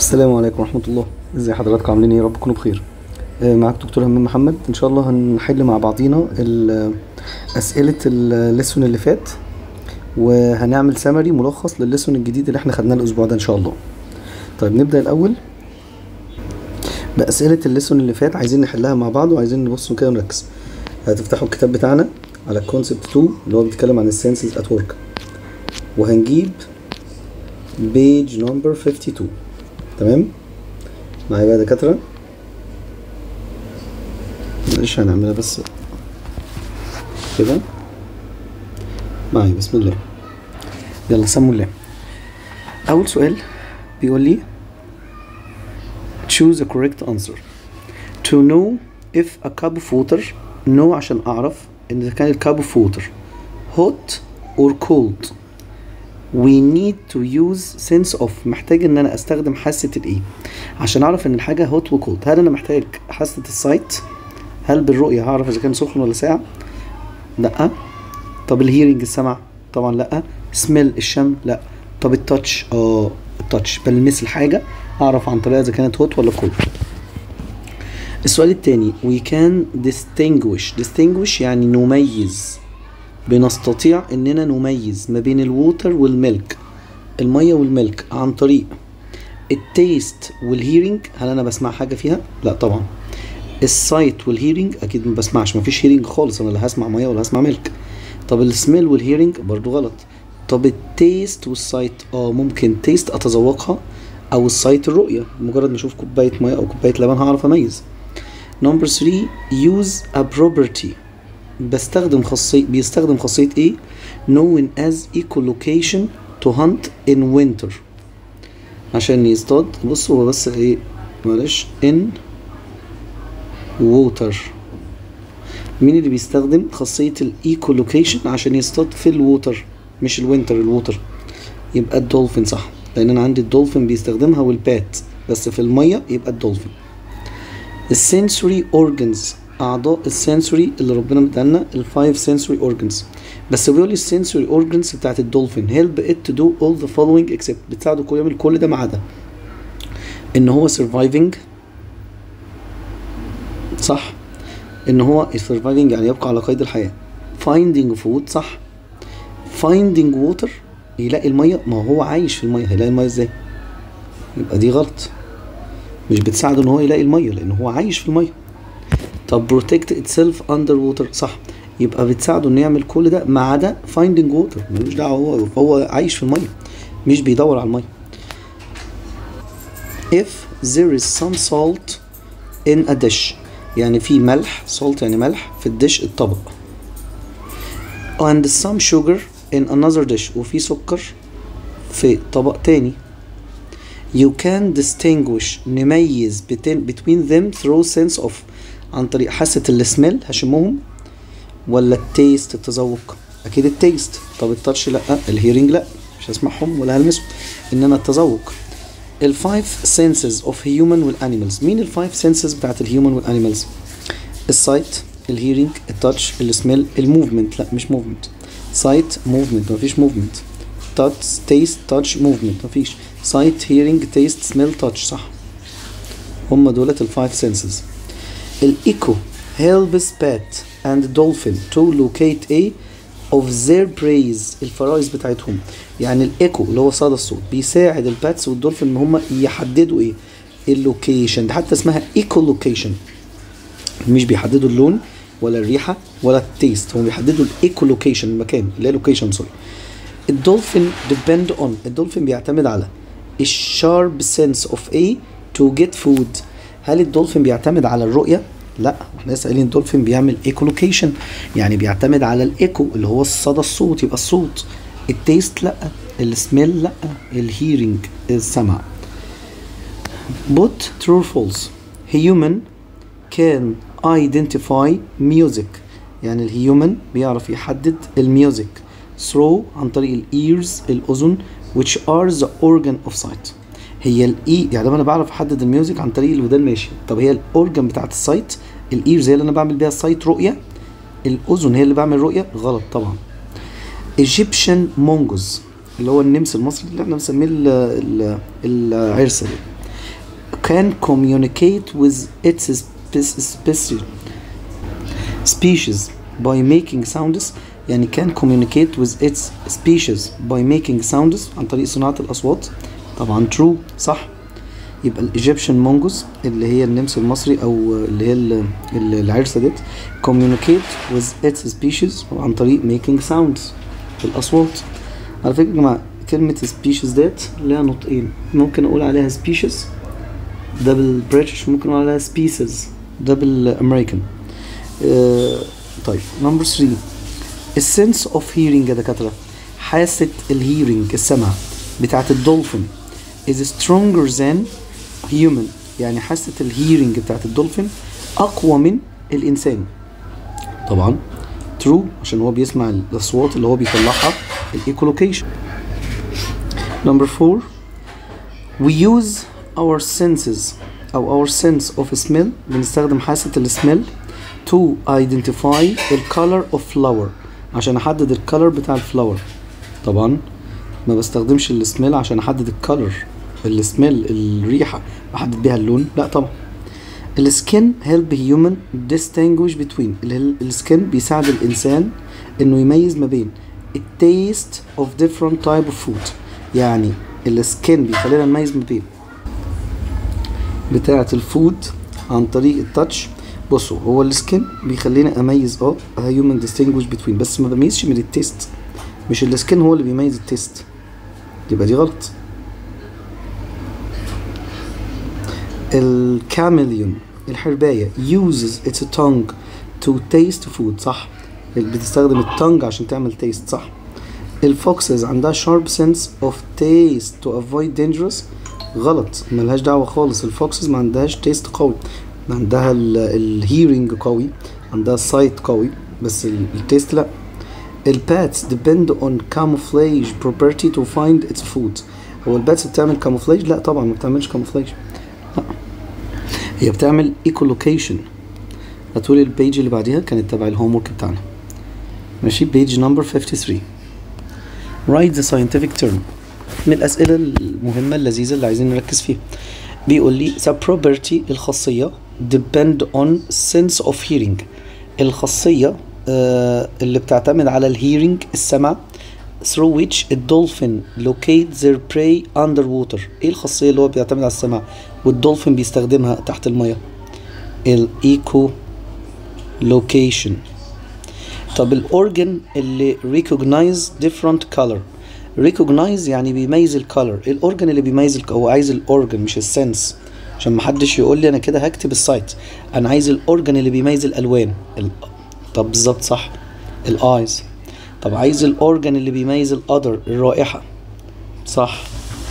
السلام عليكم ورحمة الله ازي حضراتكم عاملين ايه يا رب تكونوا بخير آه، معاك دكتور همام محمد ان شاء الله هنحل مع بعضينا ال- اسئلة الليسون اللي فات وهنعمل سمري ملخص للليسون الجديد اللي احنا خدناه الاسبوع ده ان شاء الله طيب نبدأ الاول بأسئلة الليسون اللي فات عايزين نحلها مع بعض وعايزين نبص كده ونركز هتفتحوا الكتاب بتاعنا على الكونسبت 2 اللي هو بيتكلم عن السنسز ات ورك وهنجيب بيج نمبر 52 تمام معايا بقى يا دكاترة معلش هنعملها بس كده معايا بسم الله يلا سموا الله أول سؤال بيقول لي choose a correct answer to know if a cup of water know عشان أعرف إن إذا كان الكاب of water hot or cold we need to use sense of محتاج ان انا استخدم حاسة الايه عشان اعرف ان الحاجة hot و cold هل انا محتاج حاسة السايت هل بالرؤية هعرف اذا كان سخن ولا ساقع لا طب الهيرنج السمع طبعا لا سميل الشم لا طب التاتش اه التاتش بلمس الحاجة اعرف عن طريقها اذا كانت hot ولا cold السؤال التاني we can distinguish distinguish يعني نميز بنستطيع اننا نميز ما بين الووتر والميلك المية والميلك عن طريق التيست والهيرنج هل انا بسمع حاجة فيها؟ لا طبعا السايت والهيرنج اكيد ما بسمعش مفيش هيرنج خالص انا لا هسمع مية ولا هسمع ميلك طب السميل والهيرنج برضو غلط طب التيست والسايت اه ممكن تيست اتذوقها او السايت الرؤية مجرد ما اشوف كوباية مية او كوباية لبن هعرف اميز نمبر 3 use a property بستخدم خاصية بيستخدم خاصية ايه known as echolocation to hunt in winter عشان يصطاد بص هو بس ايه معلش in water مين اللي بيستخدم خاصية الايكولوكيشن عشان يصطاد في الووتر مش الوينتر الووتر يبقى الدولفين صح لان انا عندي الدولفين بيستخدمها والبات بس في المية يبقى الدولفين السنسوري اورجنز اعضاء السنسوري اللي ربنا مدانا الفايف سنسوري اورجنز بس بيقول لي السنسوري اورجنز بتاعت الدولفين هيلب ات تو دو اول ذا فولوينج اكسبت بتساعده كل يعمل كل ده ما عدا ان هو سرفايفنج صح ان هو سرفايفنج يعني يبقى على قيد الحياه فايندينج فود صح فايندينج ووتر يلاقي الميه ما هو عايش في الميه هيلاقي الميه ازاي يبقى دي غلط مش بتساعده ان هو يلاقي الميه لان هو عايش في الميه طب بروتكت اتسيلف اندر ووتر صح يبقى بتساعده انه يعمل كل ده ما عدا فايندينج ووتر ملوش دعوه هو هو عايش في الميه مش بيدور على الميه if there is some salt in a dish يعني في ملح salt يعني ملح في الدش الطبق and some sugar in another dish وفي سكر في طبق تاني you can distinguish نميز between, between them through sense of عن طريق حاسة السميل هشمهم ولا التيست التذوق اكيد التيست طب التاتش لا الهيرنج لا مش هسمعهم ولا هلمسهم انما التذوق الفايف سنسز اوف هيومن والانيمالز مين الفايف سنسز بتاعت الهيومن والانيمالز السايت الهيرنج التاتش السميل الموفمنت لا مش موفمنت سايت موفمنت مفيش موفمنت تاتش تيست تاتش موفمنت مفيش سايت هيرنج تيست سميل تاتش صح هم دولت الفايف سنسز الايكو helps bat and dolphin to locate a of their praise الفرائس بتاعتهم يعني الايكو اللي هو صدى الصوت بيساعد الباتس والدولفين ان هم يحددوا ايه اللوكيشن ده حتى اسمها ايكو لوكيشن مش بيحددوا اللون ولا الريحه ولا التيست هم بيحددوا الايكو لوكيشن المكان اللي هي لوكيشن سوري الدولفين depend on الدولفين بيعتمد على الشارب سنس اوف ايه تو جيت فود هل الدولفين بيعتمد على الرؤيه لا احنا لسه قايلين الدولفين بيعمل ايكولوكيشن يعني بيعتمد على الايكو اللي هو الصدى الصوت يبقى الصوت التيست لا السميل لا الهيرنج السمع but true or false human can identify music يعني الهيومن بيعرف يحدد الميوزك through عن طريق الايرز الاذن which are the organ of sight هي الاي يعني لما انا بعرف احدد الميوزك عن طريق الودان ماشي طب هي الاورجن بتاعت السايت الايرز هي اللي انا بعمل بيها السايت رؤيه الاذن هي اللي بعمل رؤيه غلط طبعا Egyptian mongoose اللي هو النمس المصري اللي احنا بنسميه ال- ال- العرسه دي can communicate with its spe- species species by making sounds يعني can communicate with its species by making sounds عن طريق صناعة الأصوات طبعا true صح يبقى الإيجيبشن مونجوز اللي هي النمس المصري أو اللي هي ال- ال- العرسة ديت communicate with its species عن طريق making sounds الأصوات على فكرة يا جماعة كلمة species ديت لها نطقين ممكن أقول عليها species ده بالبريتش ممكن أقول عليها species ده بالأمريكان آه، طيب نمبر 3 السنس اوف هيرنج يا دكاتره حاسه الهيرنج السمع بتاعت الدولفين is stronger than human يعني حاسه الهيرنج بتاعت الدولفين اقوى من الانسان طبعا true عشان هو بيسمع الاصوات اللي هو بيطلعها الايكولوكيشن نمبر 4 we use our senses أو our sense of smell بنستخدم حاسة السميل to identify the color of flower عشان أحدد الكالر بتاع الفلاور طبعا ما بستخدمش السميل عشان أحدد الكالر السميل الريحة بحدد بيها اللون لا طبعا السكين help human distinguish between ال- السكين بيساعد الإنسان إنه يميز ما بين التيست of different type of food يعني السكين بيخلينا نميز ما بين بتاعة الفود عن طريق التاتش بصوا هو السكين بيخليني اميز اه هيومن ديستنجوش بتوين بس ما بميزش من التيست مش السكين هو اللي بيميز التيست يبقى دي غلط الكاميليون الحرباية uses its tongue to taste food صح بتستخدم التونج عشان تعمل تيست صح الفوكسز عندها sharp sense of taste to avoid dangerous غلط ملهاش دعوة خالص الفوكسز ما عندهاش تيست قوي عندها الهيرنج قوي عندها سايت قوي بس التيست لا الباتس depend on camouflage property to find its food هو الباتس بتعمل camouflage لا طبعا ما بتعملش camouflage لا هي بتعمل echolocation هتقولي البيج اللي بعديها كانت تبع الهوم ورك بتاعنا ماشي بيج نمبر 53 write the scientific term من الأسئلة المهمة اللذيذة اللي عايزين نركز فيها بيقول لي the property الخاصية depend on sense of hearing الخاصية آه اللي بتعتمد على الهيرنج السمع through which a dolphin locate their prey underwater ايه الخاصية اللي هو بيعتمد على السمع والدولفين بيستخدمها تحت المية الايكو لوكيشن طب الاورجن اللي recognize different color recognize يعني بيميز الكالر الاورجن اللي بيميز الك... هو عايز الاورجن مش السنس عشان محدش يقول لي انا كده هكتب السايت انا عايز الاورجن اللي بيميز الالوان ال... طب بالظبط صح الايز طب عايز الاورجن اللي بيميز الادر الرائحه صح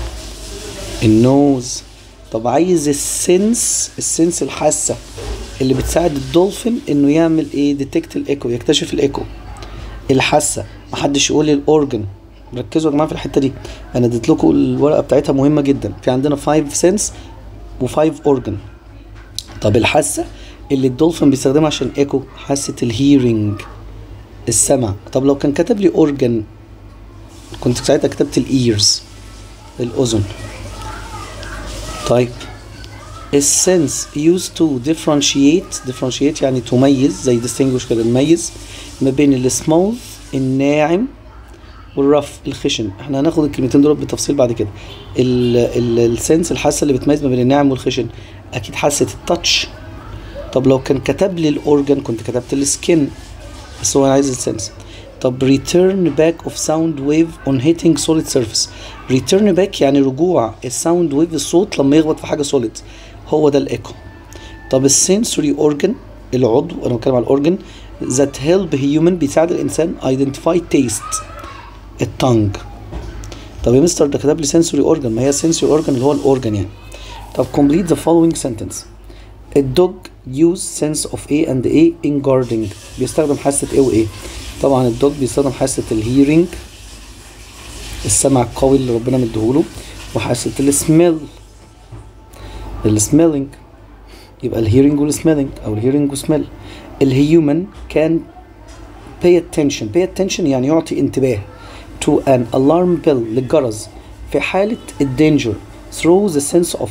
النوز طب عايز السنس السنس الحاسه اللي بتساعد الدولفين انه يعمل ايه ديتكت الايكو يكتشف الايكو الحاسه محدش يقول لي الاورجن ركزوا يا جماعه في الحته دي انا اديت لكم الورقه بتاعتها مهمه جدا في عندنا 5 سنس و5 اورجن طب الحاسه اللي الدولفين بيستخدمها عشان ايكو حاسه الهيرنج السمع طب لو كان كتب لي اورجن كنت ساعتها كتبت الايرز الاذن طيب السنس used to differentiate differentiate يعني تميز زي distinguish كده نميز ما بين السموث الناعم والرف الخشن احنا هناخد الكلمتين دول بالتفصيل بعد كده السنس الحاسه اللي بتميز ما بين الناعم والخشن اكيد حاسه التاتش طب لو كان كتب لي الاورجن كنت كتبت السكين بس هو عايز السنس طب return back of sound wave on hitting solid surface return back يعني رجوع الساوند ويف الصوت لما يخبط في حاجه solid هو ده الايكو طب السنسوري اورجن العضو انا بتكلم على الاورجن that help human بيساعد الانسان identify taste التانج طب يا مستر ده كتب لي سنسوري اورجن ما هي سنسوري اورجن اللي هو الاورجن يعني طب complete the following sentence A dog use sense of A and A in guarding بيستخدم حاسة A و A طبعا الدوج بيستخدم حاسة الهيرنج السمع القوي اللي ربنا مديهوله وحاسة السميل السميلنج يبقى الهيرنج والسميلنج او الهيرنج والسميل الهيومن كان pay attention pay attention يعني يعطي انتباه to an alarm bell للجرس في حالة الدينجر through the sense of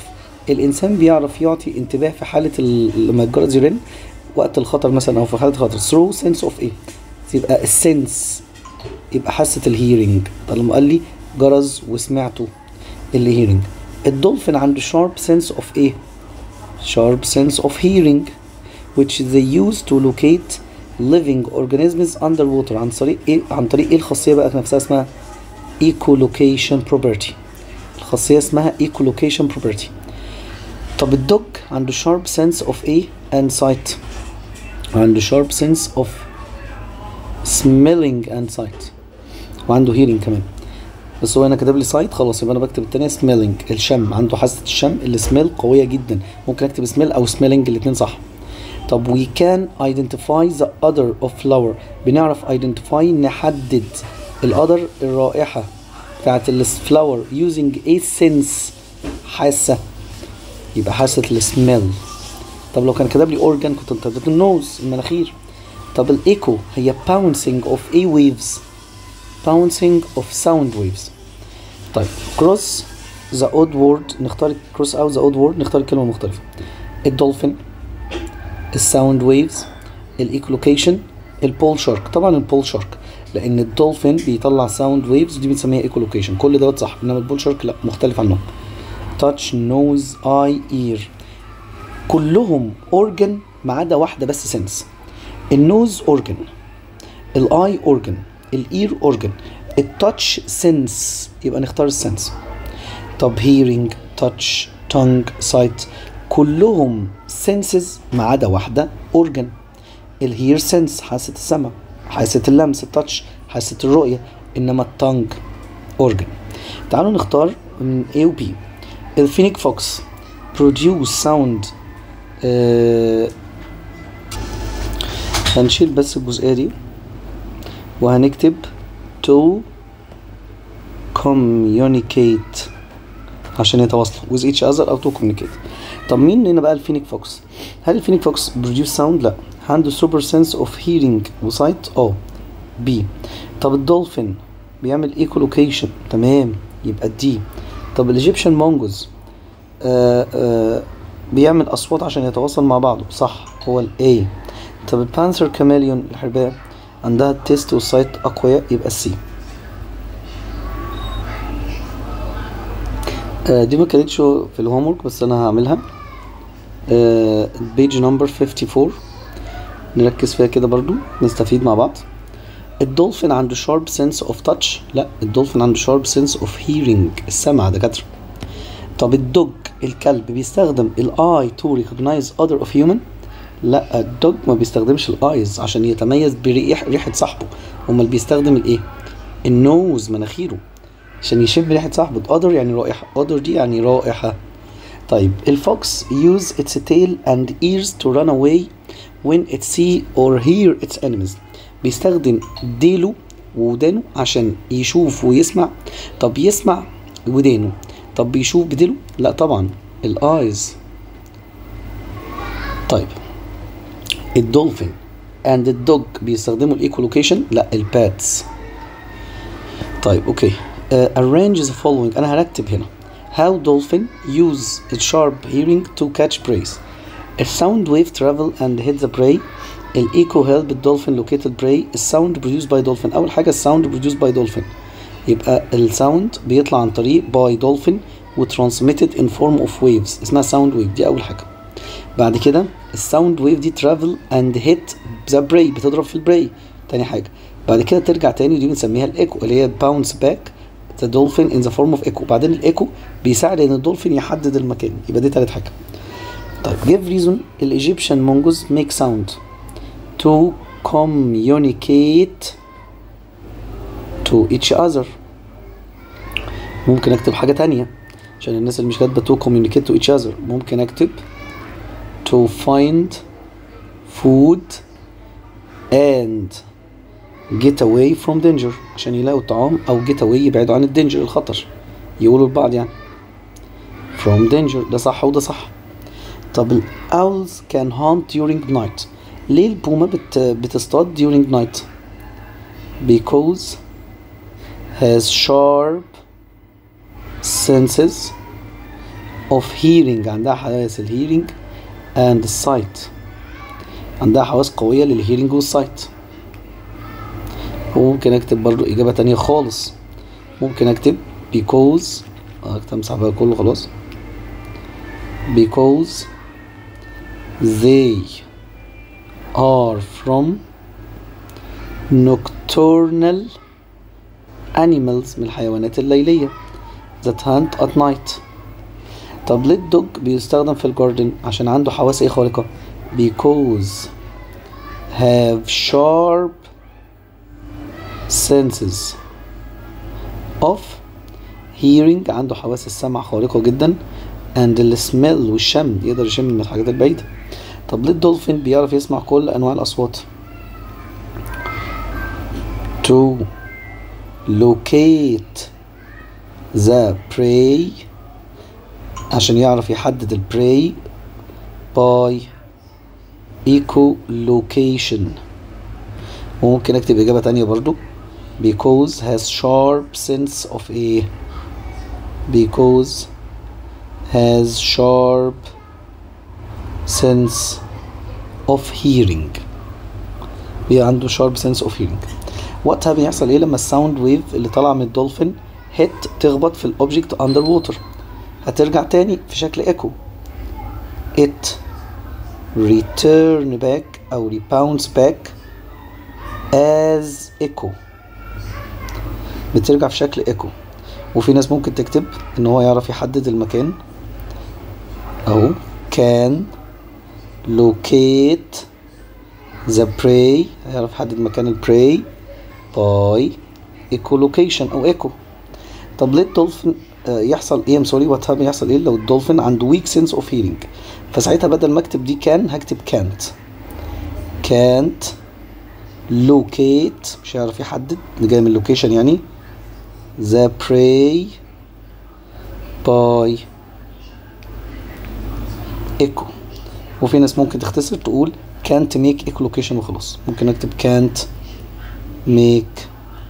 الانسان بيعرف يعطي انتباه في حاله ال- لما الجرس يرن وقت الخطر مثلا او في حاله خطر through sense of ايه يبقى السنس يبقى حاسه الهيرنج طالما قال لي جرس وسمعته اللي هيرنج الدولفين عنده sharp sense of ايه sharp sense of hearing which they use to locate living organisms underwater عن طريق ايه عن طريق ايه الخاصيه بقى نفسها اسمها echolocation property الخاصيه اسمها echolocation property طب الدوج عنده sharp sense of ايه and sight عنده sharp sense of smelling and sight وعنده hearing كمان بس هو هنا كتب لي سايت خلاص يبقى انا بكتب التانية سميلنج الشم عنده حاسة الشم السميل قوية جدا ممكن اكتب سميل او سميلنج الاتنين صح طب we can identify the odor of flower بنعرف identify نحدد الأدر الرائحة بتاعت الفلاور using a sense حاسة يبقى حاسة السميل طب لو كان كتب لي organ كنت كتبت النوز المناخير طب الايكو هي bouncing of a waves bouncing of sound waves طيب cross the odd word نختار cross out the odd word نختار كلمة مختلفة الدولفين الساوند ويفز الايكولوكيشن البول شارك طبعا البول شارك لان الدولفين بيطلع ساوند ويفز دي بنسميها ايكولوكيشن كل دوت صح انما البول شارك لا مختلف عنهم تاتش نوز اي اير كلهم اورجن ما عدا واحده بس سنس النوز اورجن الاي اورجن الاير اورجن التاتش سنس يبقى نختار السنس طب هيرنج تاتش تونج سايت كلهم سنسز ما عدا واحده اورجن الهير سنس حاسه السمع حاسه اللمس التاتش حاسه الرؤيه انما التانج اورجن تعالوا نختار من A و B الفينيك فوكس produce sound آه هنشيل بس الجزئية دي وهنكتب to communicate عشان يتواصلوا with each other أو to communicate طب مين هنا بقى الفينيك فوكس هل الفينيك فوكس produce sound لا عنده super sense of hearing وسايت اه بي طب الدولفين بيعمل ايكولوكيشن تمام يبقى الدي طب الايجيبشن مونجوز آه آه بيعمل اصوات عشان يتواصل مع بعضه صح هو الاي طب البانثر كاميليون الحرباء عندها التيست والسايت اقوياء يبقى السي آه دي ما كانتش في الهوم ورك بس انا هعملها بيج نمبر 54 نركز فيها كده برضو نستفيد مع بعض الدولفين عنده شارب سنس اوف تاتش لا الدولفين عنده شارب سنس اوف هيرنج السمع يا دكاتره طب الدوج الكلب بيستخدم الاي تو ريكوجنايز اذر اوف هيومن لا الدوج ما بيستخدمش الايز عشان يتميز بريح ريحه صاحبه امال بيستخدم الايه النوز مناخيره عشان يشم ريحه صاحبه اذر يعني رائحه اذر دي يعني رائحه طيب الفوكس use its tail and ears to run away when it see or hear its enemies بيستخدم ديله ودانه عشان يشوف ويسمع طب يسمع ودانه طب بيشوف بديله لا طبعا الايز طيب الدولفين and الدوج بيستخدموا الايكولوكيشن لا الباتس طيب اوكي uh, arrange the following انا هرتب هنا how dolphin use its sharp hearing to catch prey a sound wave travel and hit the prey الايكو help الدولفين locate the prey الساوند produced by dolphin اول حاجه الساوند produced by dolphin يبقى الساوند بيطلع عن طريق by dolphin وترانسميتد in form of waves اسمها sound wave دي اول حاجه بعد كده الساوند ويف دي travel and hit the prey بتضرب في البراي تاني حاجه بعد كده ترجع تاني ودي بنسميها الايكو اللي هي bounce back the dolphin in the form of echo بعدين الايكو بيساعد ان الدولفين يحدد المكان يبقى دي تالت حاجه طيب give reason الايجيبشن مونجوز make sound to communicate to each other ممكن اكتب حاجة تانية عشان الناس اللي مش كاتبة to communicate to each other ممكن اكتب to find food and get away from danger عشان يلاقوا الطعام او get away يبعدوا عن الدينجر الخطر يقولوا لبعض يعني from danger ده صح وده صح طب ال owls can hunt during night ليه البومة بت بتصطاد during night because has sharp senses of hearing عندها حواس الهيرنج and السايت عندها حواس قوية للهيرنج والسايت وممكن اكتب برضو اجابة تانية خالص ممكن اكتب because اكتب امسح بقى كله خلاص because they are from nocturnal animals من الحيوانات الليلية that hunt at night طب ليه الدوج بيستخدم في الجاردن عشان عنده حواس ايه خارقة because have sharp senses of hearing عنده حواس السمع خارقة جدا and السميل والشم يقدر يشم من الحاجات البعيدة طب ليه الدولفين بيعرف يسمع كل أنواع الأصوات to locate the prey عشان يعرف يحدد البراي by echolocation وممكن اكتب اجابة تانية برضو because has sharp sense of a because has sharp sense of hearing بيبقى عنده sharp sense of hearing وقتها بيحصل ايه لما الساوند ويف اللي طالعه من الدولفين هيت تخبط في الاوبجكت اندر ووتر هترجع تاني في شكل ايكو it return back او rebounds back as echo بترجع في شكل ايكو وفي ناس ممكن تكتب ان هو يعرف يحدد المكان اهو can locate the prey هيعرف يحدد مكان البراي باي echolocation او echo طب ليه الدولفين آه، يحصل ايه سوري وات يحصل ايه لو الدولفين عنده ويك سنس اوف هيرنج فساعتها بدل ما اكتب دي كان هكتب كانت كانت locate مش هيعرف يحدد جاي من لوكيشن يعني the prey by echo وفي ناس ممكن تختصر تقول can't make echolocation وخلاص ممكن اكتب can't make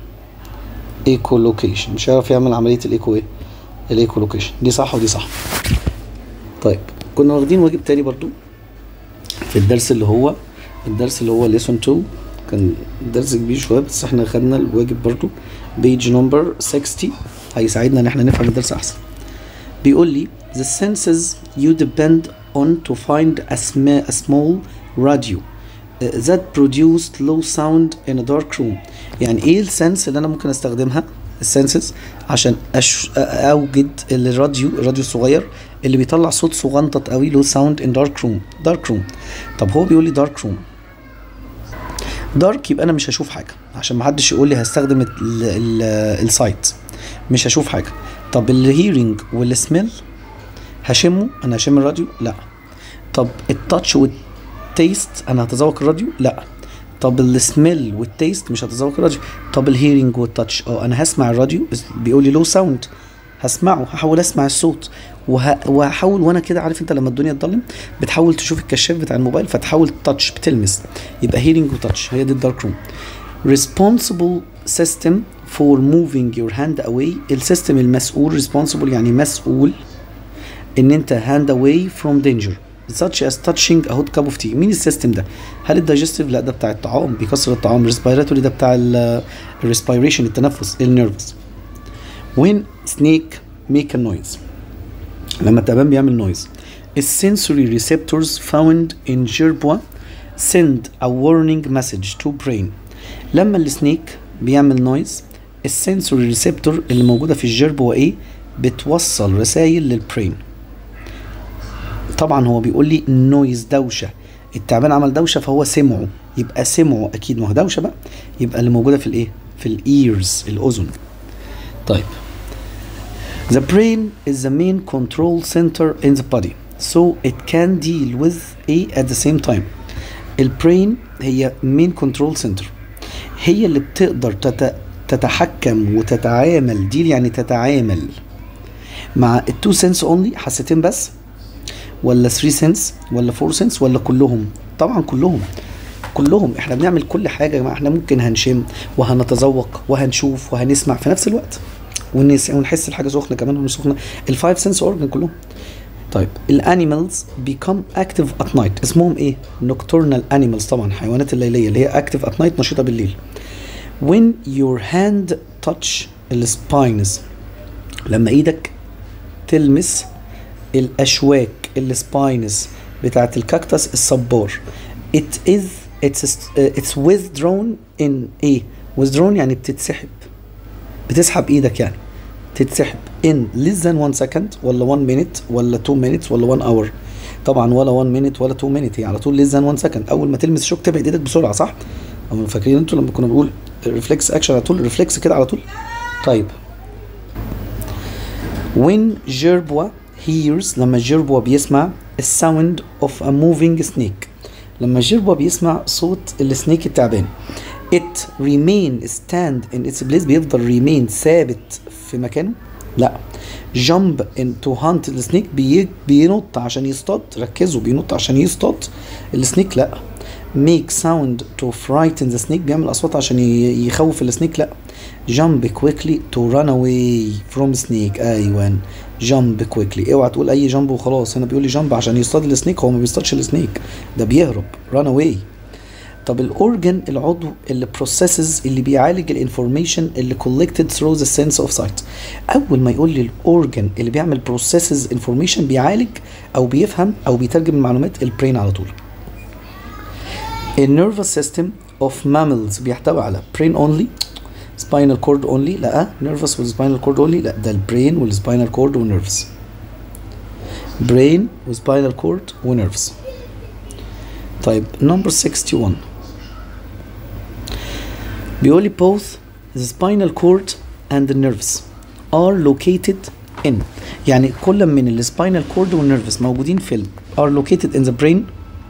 echolocation مش هيعرف يعمل عملية الايكو ايه الايكولوكيشن دي صح ودي صح طيب كنا واخدين واجب تاني برضو في الدرس اللي هو الدرس اللي هو lesson 2 كان درس كبير شويه بس احنا خدنا الواجب برضو بيج نمبر 60 هيساعدنا ان احنا نفهم الدرس احسن بيقول لي the senses you depend on to find a, sma- a small radio uh, that produced low sound in a dark room يعني ايه السنس اللي انا ممكن استخدمها السنسز عشان أش... اوجد الراديو الراديو الصغير اللي بيطلع صوت صغنطط قوي له ساوند ان دارك روم دارك روم طب هو بيقول لي دارك روم دارك يبقى انا مش هشوف حاجه عشان ما حدش يقول لي هستخدم ال- ال- السايت مش هشوف حاجه طب الهيرنج والسميل هشمه انا هشم الراديو لا طب التاتش والتيست انا هتذوق الراديو لا طب السميل والتيست مش هتذوق الراديو طب الهيرنج والتاتش اه انا هسمع الراديو بس بيقول لي لو ساوند هسمعه هحاول اسمع الصوت وه... وهحاول وانا كده عارف انت لما الدنيا تضلم بتحاول تشوف الكشاف بتاع الموبايل فتحاول تاتش بتلمس يبقى هيرنج وتاتش هي دي الدارك روم responsible system for moving your hand away السيستم المسؤول responsible يعني مسؤول ان انت hand away from danger such as touching a hot cup of tea مين السيستم ده هل الدايجستيف لا ده بتاع الطعام بيكسر الطعام respiratory ده بتاع الريسبيريشن التنفس النيرفز when snake make a noise لما التعبان بيعمل نويز السنسوري receptors found in jerboa send a warning message to brain لما السنيك بيعمل نويز السنسوري ريسبتور اللي موجوده في الجيربوا ايه بتوصل رسائل للبرين طبعا هو بيقول لي نويز دوشه التعبان عمل دوشه فهو سمعه يبقى سمعه اكيد ما هو دوشه بقى يبقى اللي موجوده في الايه في الايرز الاذن طيب The brain is the main control center in the body so it can deal with A at the same time البرين هي main control center هي اللي بتقدر تت... تتحكم وتتعامل ديل يعني تتعامل مع التو سنس اونلي حستين بس ولا 3 سنس ولا 4 سنس ولا كلهم طبعا كلهم كلهم احنا بنعمل كل حاجه يا جماعه احنا ممكن هنشم وهنتذوق وهنشوف وهنسمع في نفس الوقت ونس- ونحس الحاجه سخنه كمان ومش سخنه الفايف سنس اورجن كلهم طيب الانيمالز become active at night اسمهم ايه nocturnal animals طبعا حيوانات الليليه اللي هي active at night نشيطه بالليل when your hand touch السباينز لما ايدك تلمس الاشواك السباينز بتاعت الكاكتس الصبار it is it's it's withdrawn in ايه withdrawn يعني بتتسحب بتسحب ايدك يعني تتسحب in less than 1 second ولا 1 minute ولا 2 minutes ولا 1 hour طبعا ولا 1 minute ولا 2 minute هي على طول less than 1 second اول ما تلمس الشوك تبعد ايدك بسرعه صح؟ أو فاكرين انتوا لما كنا بنقول ريفلكس اكشن على طول ريفلكس كده على طول طيب when جيربوا hears لما جيربوا بيسمع الساوند اوف a moving snake لما جيربوا بيسمع صوت السنيك التعبان it remain stand in its place بيفضل remain ثابت في مكانه لا jump into hunt the snake بي بينط عشان يصطاد ركزوا بينط عشان يصطاد السنيك لا make sound to frighten the snake بيعمل اصوات عشان ي- يخوف السنيك لا jump quickly to run away from snake ايوه jump quickly اوعى تقول اي جامب وخلاص هنا بيقول لي جامب عشان يصطاد السنيك هو ما بيصطادش السنيك ده بيهرب run away طب الاورجن العضو اللي processes اللي بيعالج الانفورميشن اللي collected through the sense of sight اول ما يقول لي الاورجن اللي بيعمل processes information بيعالج او بيفهم او بيترجم المعلومات البرين على طول النيرفس سيستم اوف mammals بيحتوي على brain only spinal cord only لا nervous والspinal cord only لا ده البرين والspinal cord والnervous brain وspinal cord ونيرفز طيب number 61 بيقول لي both the spinal cord and the nerves are located in يعني كل من السباينال كورد والنيرفز موجودين في ال are located in the brain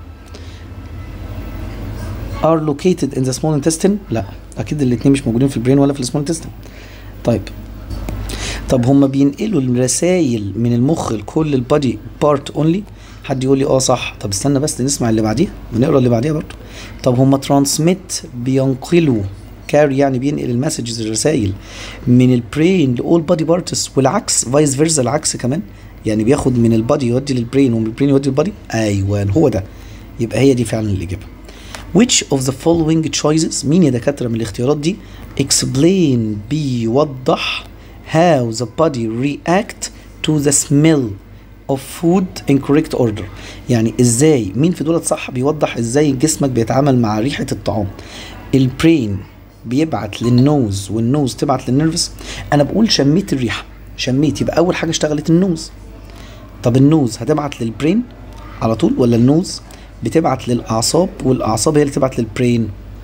are located in the small intestine لا اكيد الاثنين مش موجودين في البرين ولا في السمول intestine طيب طب هما بينقلوا الرسائل من المخ لكل البادي بارت اونلي حد يقول لي اه صح طب استنى بس نسمع اللي بعديها ونقرا اللي بعديها برضه طب هما ترانسميت بينقلوا كاري يعني بينقل المسجز الرسائل من البرين لاول بادي بارتس والعكس فايس فيرسا العكس كمان يعني بياخد من البادي يودي للبرين ومن البرين يودي للبادي ايوه هو ده يبقى هي دي فعلا الاجابه which of the following choices مين يا دكاتره من الاختيارات دي explain بيوضح how the body react to the smell of food in correct order يعني ازاي مين في دولت صح بيوضح ازاي جسمك بيتعامل مع ريحة الطعام البرين بيبعت للنوز والنوز تبعت للنيرفس انا بقول شميت الريحة شميت يبقى اول حاجة اشتغلت النوز طب النوز هتبعت للبرين على طول ولا النوز بتبعت للاعصاب والاعصاب هي اللي تبعت للبرين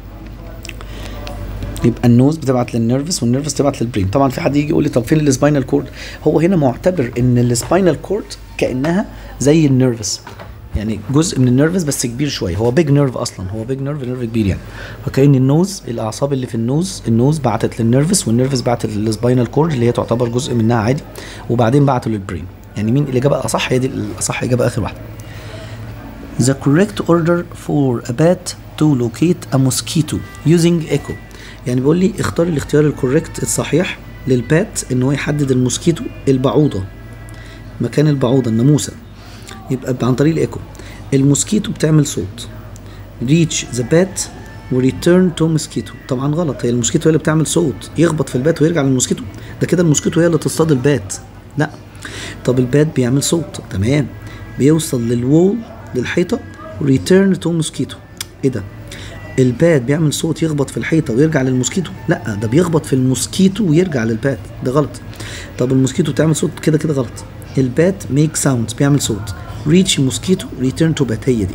يبقى النوز بتبعت للنيرفس والنيرفس تبعت للبرين طبعا في حد يجي يقول لي طب فين السباينال كورد هو هنا معتبر ان السباينال كورد كانها زي النيرفس يعني جزء من النيرفس بس كبير شويه هو بيج نيرف اصلا هو بيج نيرف نيرف كبير يعني فكأن النوز الاعصاب اللي في النوز النوز بعتت للنيرفس والنيرفس بعتت للسباينال كورد اللي هي تعتبر جزء منها عادي وبعدين بعتوا للبرين يعني مين الاجابه الاصح هي دي الاصح اجابه اخر واحده The correct order for a bat to locate a mosquito using echo يعني بيقول لي اختار الاختيار الكوريكت الصحيح للبات ان هو يحدد الموسكيتو البعوضه مكان البعوضه الناموسه يبقى عن طريق الايكو الموسكيتو بتعمل صوت reach the bat وريتيرن تو موسكيتو طبعا غلط هي الموسكيتو هي اللي بتعمل صوت يخبط في البات ويرجع للموسكيتو ده كده الموسكيتو هي اللي تصطاد البات لا طب البات بيعمل صوت تمام بيوصل للوول للحيطه ريتيرن تو موسكيتو ايه ده البات بيعمل صوت يخبط في الحيطه ويرجع للموسكيتو لا ده بيخبط في الموسكيتو ويرجع للبات ده غلط طب الموسكيتو بتعمل صوت كده كده غلط البات ميك ساوندز بيعمل صوت ريتش موسكيتو ريتيرن تو بات هي دي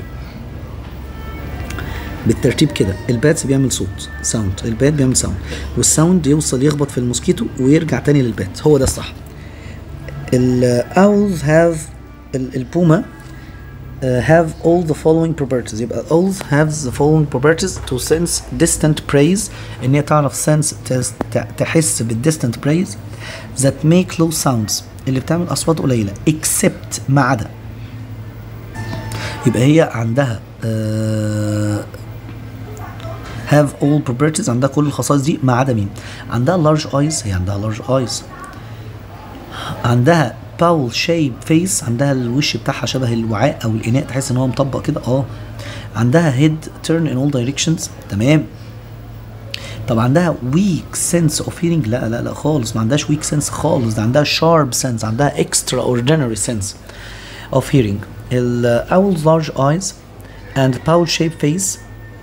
بالترتيب كده الباتس بيعمل صوت ساوند البات بيعمل ساوند والساوند يوصل يخبط في الموسكيتو ويرجع تاني للبات هو ده الصح الاولز هاف البوما uh, have all the following properties يبقى owls have the following properties to sense distant praise ان هي تعرف sense تس- ت- تحس بالdistant praise that make low sounds اللي بتعمل اصوات قليله except ما عدا يبقى هي عندها uh, have all properties عندها كل الخصائص دي ما عدا مين عندها large eyes هي عندها large eyes عندها باول شيب فيس عندها الوش بتاعها شبه الوعاء او الاناء تحس ان هو مطبق كده اه عندها هيد تيرن ان اول دايركشنز تمام طب عندها weak sense of hearing لا لا لا خالص ما عندهاش weak sense خالص ده عندها sharp sense عندها extraordinary sense of hearing ال owl's large eyes and bowl shaped face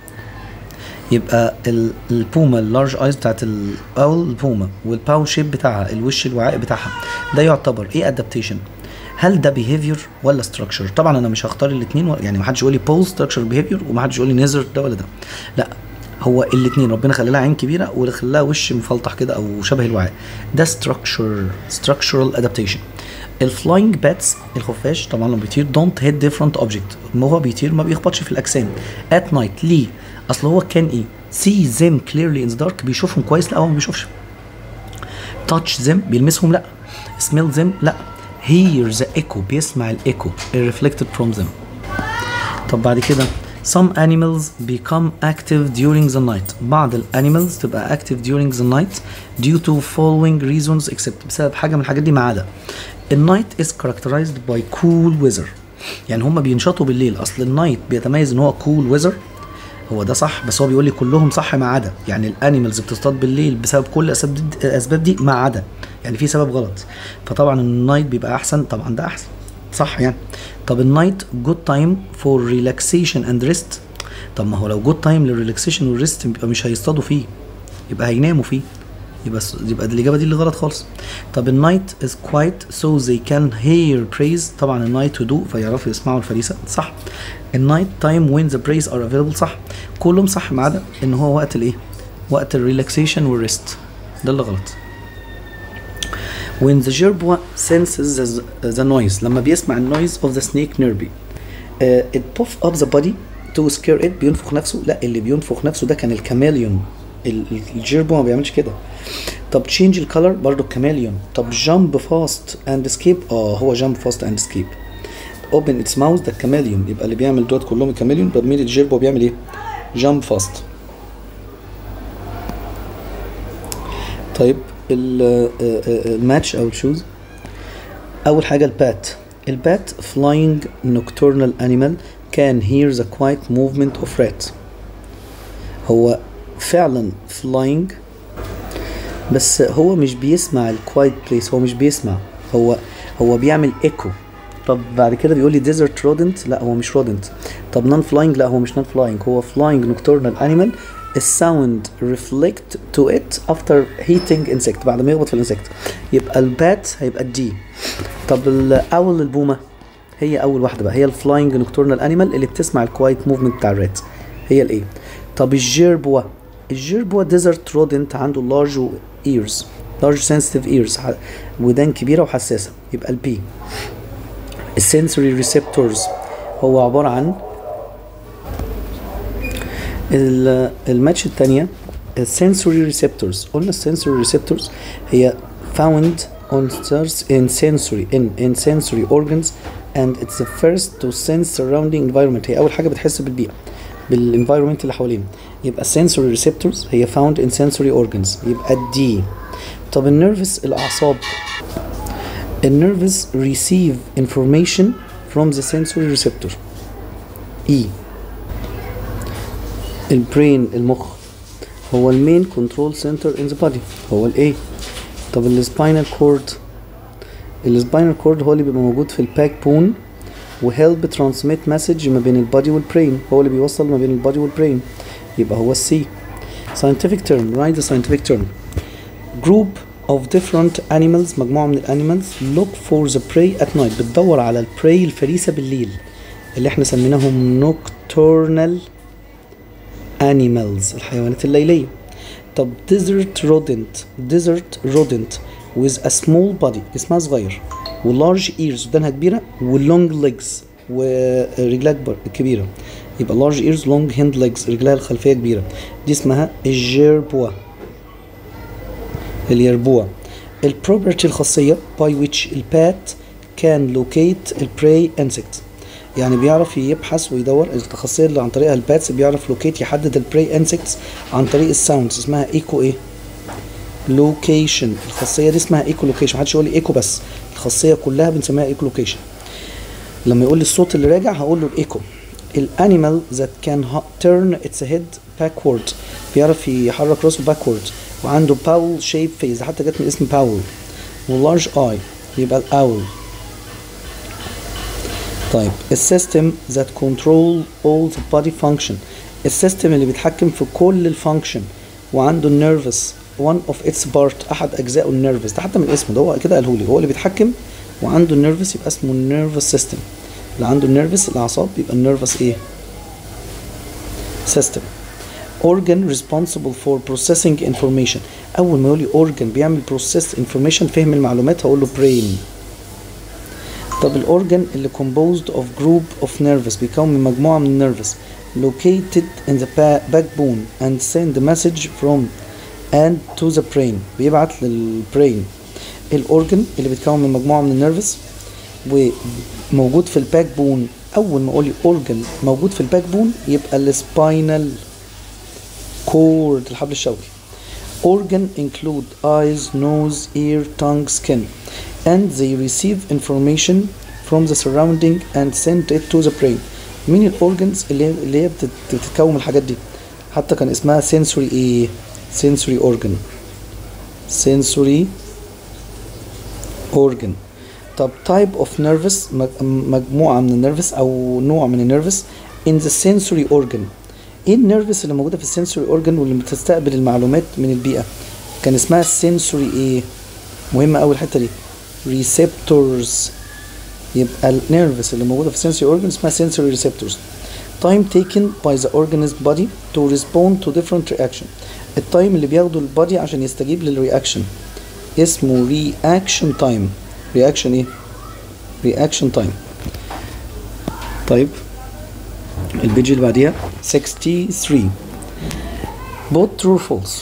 يبقى ال- البوما اللارج ايز بتاعت الاول البوما والباول شيب بتاعها الوش الوعاء بتاعها ده يعتبر ايه ادابتيشن هل ده behavior ولا structure طبعا انا مش هختار الاثنين يعني ما حدش يقول لي pose structure behavior وما حدش يقول لي نيزر ده ولا ده لا هو الاثنين ربنا خلى لها عين كبيره وخلى لها وش مفلطح كده او شبه الوعاء ده structure structural adaptation الفلاينج باتس الخفاش طبعا لما بيطير دونت هيت ديفرنت اوبجكت ما هو بيطير ما بيخبطش في الاجسام ات نايت ليه اصل هو كان ايه سي زيم كليرلي ان دارك بيشوفهم كويس لا هو ما بيشوفش تاتش زم بيلمسهم لا سميل زم لا هير ذا ايكو بيسمع الايكو reflected from them طب بعد كده some animals become active during the night بعض الانيمالز تبقى active during the night due to following reasons except بسبب حاجه من الحاجات دي ما عدا النايت is characterized by cool weather يعني هم بينشطوا بالليل اصل النايت بيتميز ان هو cool weather هو ده صح بس هو بيقول لي كلهم صح ما عدا يعني الانيمالز بتصطاد بالليل بسبب كل الاسباب دي, الأسباب دي ما عدا يعني في سبب غلط فطبعا النايت بيبقى احسن طبعا ده احسن صح يعني طب النايت جود تايم فور ريلاكسيشن اند ريست طب ما هو لو جود تايم للريلاكسيشن والريست يبقى مش هيصطادوا فيه يبقى هيناموا فيه يبقى س- يبقى دي الاجابه دي اللي غلط خالص طب النايت از كوايت سو they can hear praise طبعا النايت هدوء فيعرفوا يسمعوا الفريسه صح النايت تايم وين ذا praise ار افيلبل صح كلهم صح ما عدا ان هو وقت الايه وقت الريلاكسيشن والريست ده اللي غلط when the gerbil senses the, the noise لما بيسمع النويز of the snake nearby uh, it puff up the body to scare it بينفخ نفسه لا اللي بينفخ نفسه ده كان الكاميليون ال- ال- الجيربو ما بيعملش كده طب change الكالر برضو الكاميليون طب jump fast and escape اه هو jump fast and escape open its mouth ده الكاميليون يبقى اللي بيعمل دوت كلهم الكاميليون طب مين الجيربو بيعمل ايه jump fast طيب ال- آه، آه، الماتش او الشوز اول حاجه البات البات flying nocturnal animal can hear the quiet movement of rat هو فعلا flying بس هو مش بيسمع الكوايت بليس هو مش بيسمع هو هو بيعمل ايكو طب بعد كده بيقول لي ديزرت رودنت لا هو مش رودنت طب نون فلاينج لا هو مش نون فلاينج هو فلاينج نوكتورنال انيمال الساوند ريفلكت تو ات افتر هيتنج انسكت بعد ما يخبط في الانسكت يبقى البات هيبقى الدي طب الاول البومه هي اول واحده بقى هي الفلاينج نوكتورنال انيمال اللي بتسمع الكوايت موفمنت بتاع الرات هي الايه طب الجيربوا الجيربوا ديزرت رودنت عنده لارج ايرز لارج سنسيتيف ايرز ودان كبيره وحساسه يبقى البي السنسوري ريسبتورز هو عباره عن ال- الماتش الثانيه السنسوري ريسبتورز قلنا السنسوري ريسبتورز هي found on stars in sensory in in sensory organs and it's the first to sense surrounding environment هي اول حاجه بتحس بالبيئه بالانفايرمنت اللي حوالينا يبقى sensory receptors هي found in sensory organs يبقى الدي طب النيرفس الاعصاب النيرفس receive information from the sensory receptor E البرين المخ هو المين كنترول سنتر ان ذا بودي هو الايه طب السباينال كورد السباينال كورد هو اللي بيبقى موجود في الباك بون وهيلب ترانسميت مسج ما بين البادي والبرين هو اللي بيوصل ما بين البادي والبرين يبقى هو السي scientific term write the scientific term group of different animals مجموعة من الانيمالز look for the prey at night بتدور على البراي الفريسة بالليل اللي احنا سميناهم nocturnal animals الحيوانات الليلية طب desert rodent desert rodent with a small body جسمها صغير و large ears ودانها كبيرة و long legs ورجلها كبر- كبيرة يبقى large ears long hind legs رجلها الخلفية كبيرة دي اسمها الجيربوا اليربوع البروبرتي الخاصية by which البات can locate the prey insect يعني بيعرف يبحث ويدور الخاصية اللي عن طريقها الباتس بيعرف لوكيت يحدد البراي انسكتس عن طريق الساوندز اسمها ايكو ايه لوكيشن الخاصية دي اسمها ايكو لوكيشن محدش يقول لي ايكو بس الخاصيه كلها بنسميها ايكولوكيشن لما يقول لي الصوت اللي راجع هقول له الايكو الانيمال that can ha- turn its head backward بيعرف يحرك راسه backward وعنده باول شيب فيز حتى جت من اسم باول واللارج اي يبقى الاول طيب السيستم that control all the body function السيستم اللي بيتحكم في كل الفانكشن وعنده النيرفس one of its part احد اجزائه النيرفس ده حتى من اسمه ده هو كده قاله لي هو اللي بيتحكم وعنده النيرفس يبقى اسمه النيرفس سيستم اللي عنده النيرفس الاعصاب يبقى النيرفس ايه سيستم organ responsible for processing information اول ما يقول لي organ بيعمل process information فهم المعلومات هقول له brain طب الاورجن اللي composed of group of nerves بيكون من مجموعة من النيرفز located in the ba- backbone and send the message from and to the brain بيبعت للبرين الاورجن اللي بيتكون من مجموعة من النيرفز وموجود في الباك بون اول ما اقول لي اورجن موجود في الباك بون يبقى السباينال كورد الحبل الشوكي organ include eyes, nose, ear, tongue, skin and they receive information from the surrounding and send it to the brain مين الاورجنز اللي اللي هي بتت- بتتكون من الحاجات دي حتى كان اسمها sensory ايه sensory organ sensory organ طب type of nervous مج- مجموعة من النيرفس أو نوع من النيرفس in the sensory organ ايه النيرفس اللي موجودة في السنسوري organ واللي بتستقبل المعلومات من البيئة كان اسمها sensory ايه مهمة أوي الحتة دي receptors يبقى النيرفس اللي موجودة في السنسوري organ اسمها sensory receptors time taken by the organism body to respond to different reaction التايم اللي بياخده البادي عشان يستجيب للرياكشن اسمه reaction time reaction ايه reaction time طيب البيج اللي بعديها 63 both true or false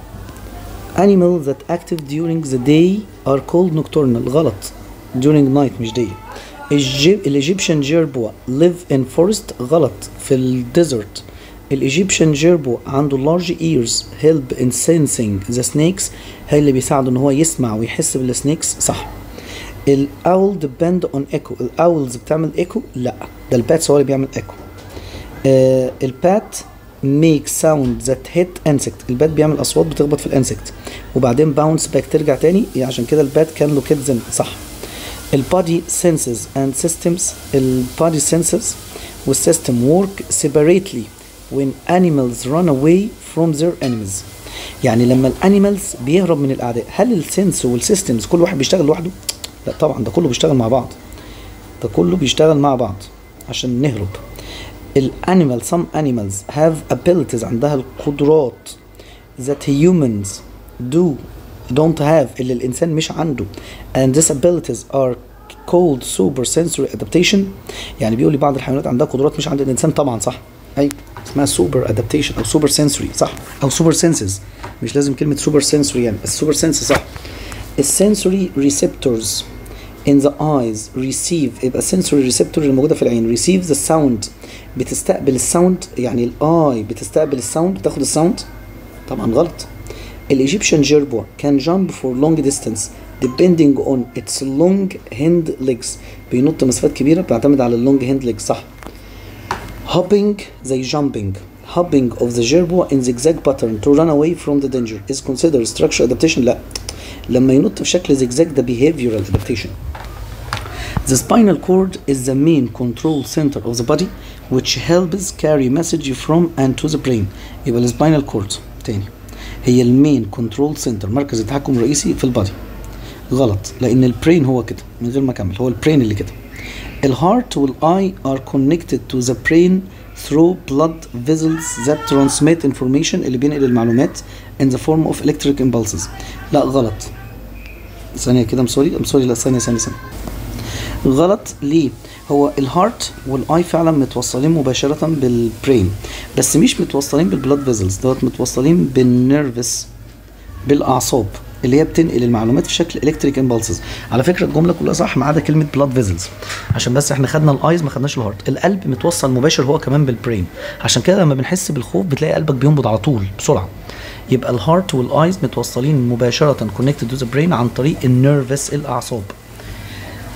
animals that active during the day are called nocturnal غلط during night مش day الجي- الايجيبشن جيربوا live in forest غلط في الديزرت الايجيبشن جيربو عنده large ears help in sensing the snakes هي اللي بيساعده ان هو يسمع ويحس بالسنيكس صح الاول depend on echo الاولز بتعمل ايكو لا ده الباتس هو اللي بيعمل ايكو آه البات make sound that hit insect البات بيعمل اصوات بتخبط في الانسكت وبعدين باونس باك ترجع تاني عشان كده البات كان له كيدزن صح البادي senses and systems البادي senses والسيستم work separately when animals run away from their enemies يعني لما الانيمالز بيهرب من الاعداء هل السنس والسيستمز كل واحد بيشتغل لوحده لا طبعا ده كله بيشتغل مع بعض ده كله بيشتغل مع بعض عشان نهرب الانيمال some animals have abilities عندها القدرات that humans do don't have اللي الانسان مش عنده and these abilities are called super sensory adaptation يعني بيقول لي بعض الحيوانات عندها قدرات مش عند الانسان طبعا صح اي اسمها super adaptation او super sensory صح او super senses مش لازم كلمه super sensory يعني بس super senses صح السنسوري receptors in the eyes receive يبقى sensory receptor اللي موجوده في العين receive the sound بتستقبل الساوند يعني الاي بتستقبل الساوند بتاخد الساوند طبعا غلط الايجيبشن جيربو can jump for long distance depending on its long hind legs بينط مسافات كبيره بتعتمد على اللونج هيند legs صح hopping زي jumping hopping of the gerbil in zigzag pattern to run away from the danger is considered structure adaptation لا لما ينط في شكل زجزاج ده behavioral adaptation The spinal cord is the main control center of the body which helps carry message from and to the brain يبقى السباينال كورد تاني هي المين كنترول سنتر مركز التحكم الرئيسي في البادي غلط لان البرين هو كده من غير ما اكمل هو البرين اللي كده الهارت والاي are connected to the brain through blood vessels that transmit information اللي بينقل المعلومات in the form of electric impulses لا غلط ثانية كده سوري سوري لا ثانية ثانية ثانية غلط ليه؟ هو الهارت والاي فعلا متوصلين مباشرة بالبرين بس مش متوصلين بالبلاد فيزلز دوت متوصلين بالنيرفس بالاعصاب اللي هي بتنقل المعلومات في شكل الكتريك امبulses على فكره الجمله كلها صح ما عدا كلمه بلاد فيزلز عشان بس احنا خدنا الايز ما خدناش الهارت القلب متوصل مباشر هو كمان بالبرين عشان كده لما بنحس بالخوف بتلاقي قلبك بينبض على طول بسرعه يبقى الهارت والايز متوصلين مباشره كونكتد تو ذا برين عن طريق النيرفس الاعصاب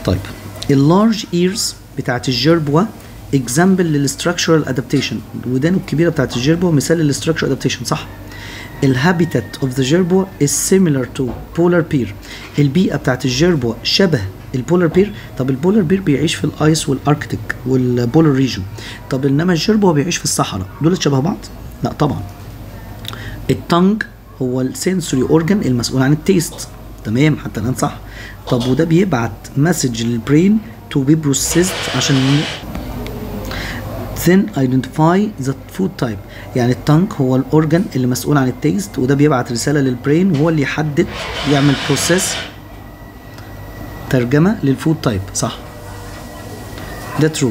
طيب اللارج ايرز بتاعت الجربوة اكزامبل للستراكشرال ادابتيشن ودانه الكبيره بتاعت الجربوة مثال للستراكشرال ادابتيشن صح الهابيتات اوف ذا جيربو is similar to polar bear البيئه بتاعت الجيربو شبه البولار بير طب البولار بير بيعيش في الايس والاركتيك والبولار ريجن طب انما الجيربو بيعيش في الصحراء دول شبه بعض لا طبعا التنج هو السنسوري اورجان المسؤول عن التيست تمام حتى الان صح طب وده بيبعت مسج للبرين تو بي بروسيسد عشان then identify the food type يعني التانك هو الاورجن اللي مسؤول عن التيست وده بيبعت رساله للبرين وهو اللي يحدد يعمل بروسيس ترجمه للفود تايب صح ده true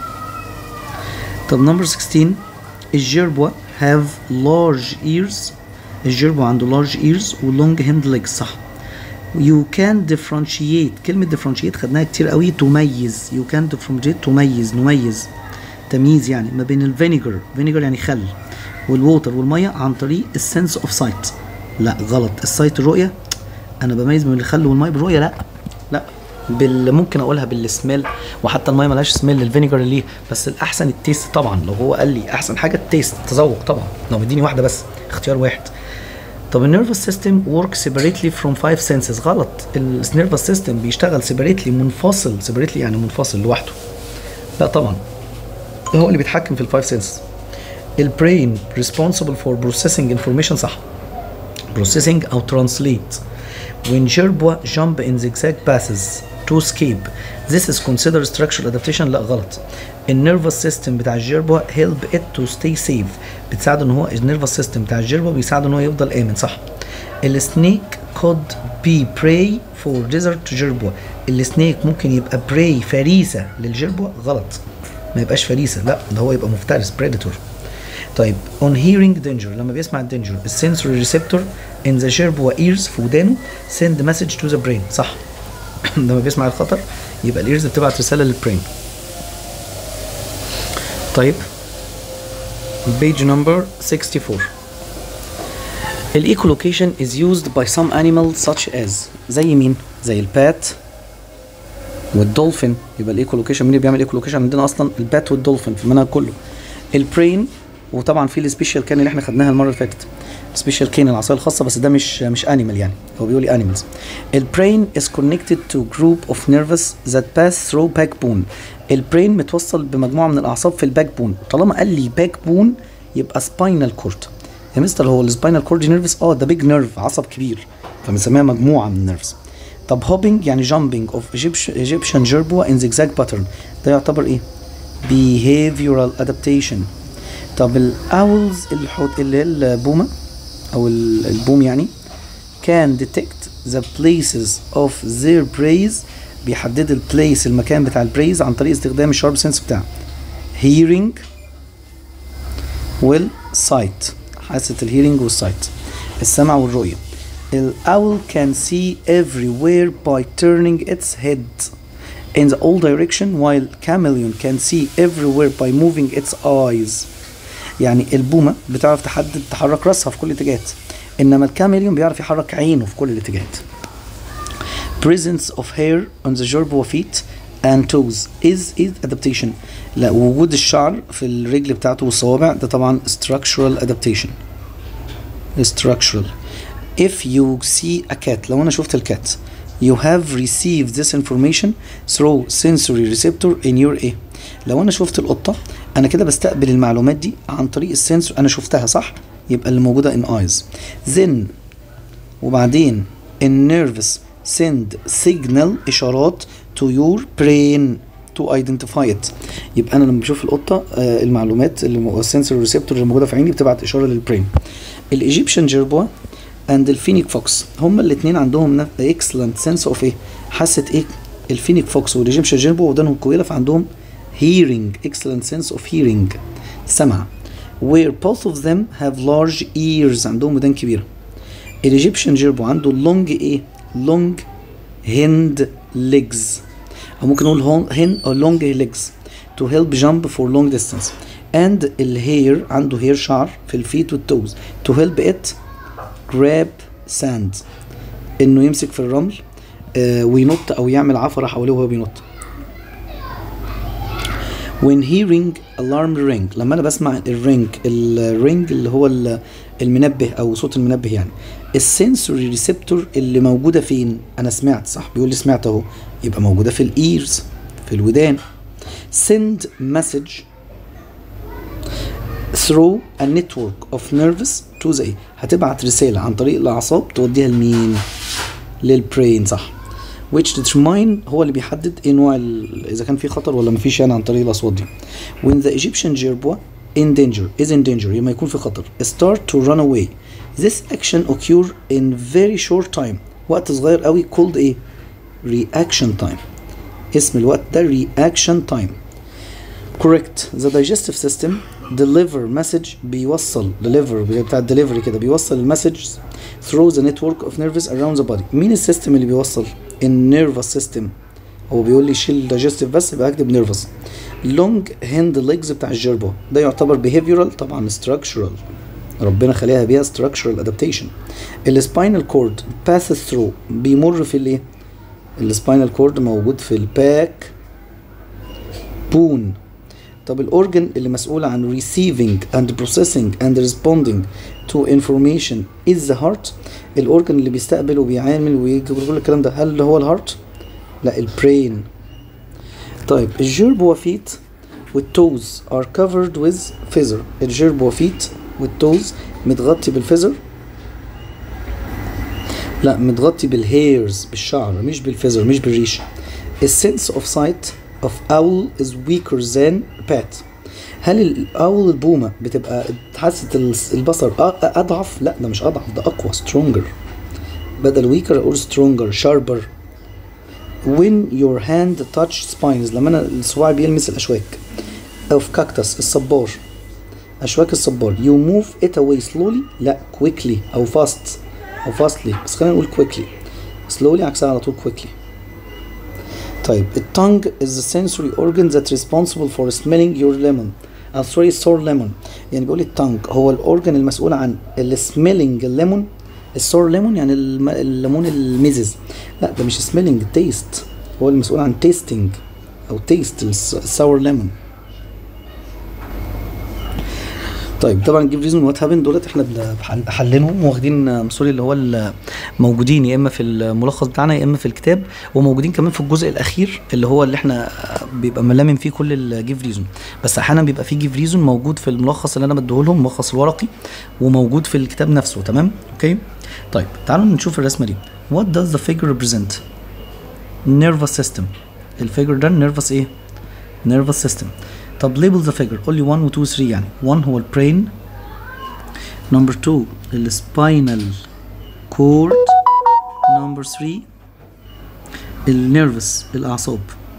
طب نمبر 16 الجربوة have large ears الجربوة عنده large ears و long hind legs صح you can differentiate كلمة differentiate خدناها كتير قوي تميز you can differentiate تميز نميز تمييز يعني ما بين الفينيجر فينيجر يعني خل والووتر والميه عن طريق السنس اوف سايت لا غلط السايت الرؤيه انا بميز بين الخل والميه بالرؤيه لا لا بال ممكن اقولها بالسميل وحتى الميه ملهاش سميل للفينيجر ليه بس الاحسن التيست طبعا لو هو قال لي احسن حاجه التيست التذوق طبعا لو مديني واحده بس اختيار واحد طب النيرفس سيستم ورك سيبريتلي فروم فايف سنسز غلط النيرفس سيستم بيشتغل سيبريتلي منفصل سيبريتلي يعني منفصل لوحده لا طبعا هو اللي بيتحكم في الفايف سنسز البرين responsible for processing information صح processing أو translate when gerbil jump in zigzag passes to escape this is considered structural adaptation لا غلط النيرفس سيستم بتاع الجيربو help it to stay safe بتساعده ان هو النيرفس سيستم بتاع الجيربو بيساعده ان هو يفضل امن صح السنيك could be prey for desert جيربو السنيك ممكن يبقى prey فريسه للجيربو غلط ما يبقاش فريسه لا ده هو يبقى مفترس بريدتور طيب on hearing danger لما بيسمع الدينجر السنسوري ريسبتور in the gerbo ears في ودانه send message to the brain صح لما بيسمع الخطر يبقى الايرز بتبعت رساله للبرين طيب page number 64 الايكولوكيشن is used by some animals such as زي مين؟ زي البات والدولفين يبقى الايكولوكيشن مين اللي بيعمل ايكولوكيشن عندنا اصلا البات والدولفين في المنهج كله البرين وطبعا في السبيشال كان اللي احنا خدناها المره اللي فاتت سبيشال كين العصايه الخاصه بس ده مش مش انيمال يعني هو بيقول لي انيمالز البرين is connected to group of nerves that pass through backbone البرين متوصل بمجموعه من الاعصاب في الباك بون طالما قال لي باك بون يبقى سباينال كورد يا مستر هو السباينال كورد نيرفز اه ده بيج نيرف عصب كبير فبنسميها مجموعه من النيرفز طب هوبينج يعني جامبينج اوف ايجيبشن جيربوا ان زجزاج باترن ده يعتبر ايه behavioral adaptation طب الاولز الحوت اللي هي البومه او البوم يعني can detect the places of their preys بيحدد البليس المكان بتاع البريز عن طريق استخدام الشارب سنس بتاعه hearing والsight حاسة الهيرنج والسايت السمع والرؤية الأول can see everywhere by turning its head in the all direction while chameleon can see everywhere by moving its eyes يعني البومة بتعرف تحدد تحرك راسها في كل الاتجاهات انما الكاميليون بيعرف يحرك عينه في كل الاتجاهات presence of hair on the gerbil feet and toes is is adaptation لا وجود الشعر في الرجل بتاعته والصوابع ده طبعا structural adaptation structural if you see a cat لو انا شفت الكات you have received this information through sensory receptor in your ايه لو انا شفت القطه انا كده بستقبل المعلومات دي عن طريق السنسور انا شفتها صح يبقى اللي موجوده in eyes then وبعدين النيرفس send signal اشارات to your brain to identify it يبقى انا لما بشوف القطه آه المعلومات اللي السنسور ريسبتور اللي موجوده في عيني بتبعت اشاره للبرين الايجيبشن جيربوا اند الفينيك فوكس هما الاثنين عندهم اكسلنت سنس اوف ايه حاسه ايه الفينيك فوكس والايجيبشن جيربوا ودانهم طويله فعندهم hearing excellent sense of hearing سمع where both of them have large ears عندهم ودان كبيره الايجيبشن جيربو عنده long ايه long hind legs او ممكن نقول hen or long legs to help jump for long distance and الهير عنده هير شعر في الفيت والتوز to help it grab sand انه يمسك في الرمل آه وينط او يعمل عفره حواليه وهو بينط when hearing alarm ring لما انا بسمع الرينج الرينج اللي هو ال- المنبه او صوت المنبه يعني السنسوري ريسبتور اللي موجوده فين انا سمعت صح بيقول لي سمعت اهو يبقى موجوده في الايرز في الودان send message through a network of nerves to the هتبعت رسالة عن طريق الأعصاب توديها لمين؟ للبرين صح which determine هو اللي بيحدد ايه نوع ال- اذا كان في خطر ولا مفيش يعني عن طريق الاصوات دي when the Egyptian jerboa in danger is in danger لما يكون في خطر start to run away this action occur in very short time وقت صغير قوي called ايه reaction time اسم الوقت ده reaction time correct the digestive system deliver message بيوصل deliver بتاع delivery كده بيوصل المسج through the network of nerves around the body مين السيستم اللي بيوصل النيرفس سيستم هو بيقول لي شيل digestive بس يبقى هكتب نيرفس long hand legs بتاع الجربو ده يعتبر behavioral طبعا structural ربنا خليها بيها structural adaptation السباينال كورد passes through بيمر في الايه السباينال كورد موجود في الباك بون طب الاورجن اللي مسؤول عن receiving and processing and responding to information is the heart الاورجن اللي بيستقبل وبيعامل ويجي كل الكلام ده هل هو الهارت لا البرين طيب الجيرب وفيت والتوز are covered with feather الجيرب وفيت والتوز متغطي بالفيزر لا متغطي بالهيرز بالشعر مش بالفيزر مش بالريش السنس اوف سايت of owl is weaker than bat هل الاول البومه بتبقى حاسه البصر أ- اضعف لا ده مش اضعف ده اقوى stronger بدل weaker اقول stronger sharper when your hand touch spines لما انا الصباع بيلمس الاشواك of cactus الصبار اشواك الصبار you move it away slowly لا quickly او fast او fastly بس خلينا نقول quickly slowly عكسها على طول quickly طيب التونج is the sensory organ that responsible for smelling your lemon أو sorry sour lemon يعني بيقول التونج هو الاورجن المسؤول عن ال smelling الليمون السور ليمون يعني الم- الليمون المزز لا ده مش smelling taste هو المسؤول عن tasting او taste الساور ليمون طيب طبعا جيف ريزون وات هابن دولت احنا بنحل- حلينهم واخدين سوري اللي هو ال- موجودين يا اما في الملخص بتاعنا يا اما في الكتاب وموجودين كمان في الجزء الاخير اللي هو اللي احنا بيبقى ملامم فيه كل الجيف ريزون بس احيانا بيبقى فيه جيف ريزون موجود في الملخص اللي انا بديه لهم الملخص الورقي وموجود في الكتاب نفسه تمام اوكي طيب تعالوا نشوف الرسمه دي what does the figure represent nervous system الفيجر ده nervous ايه nervous system طب label the figure قول لي 1 و 2 و 3 يعني 1 هو البرين نمبر 2 السباينال كورد نمبر 3 النيرفس الاعصاب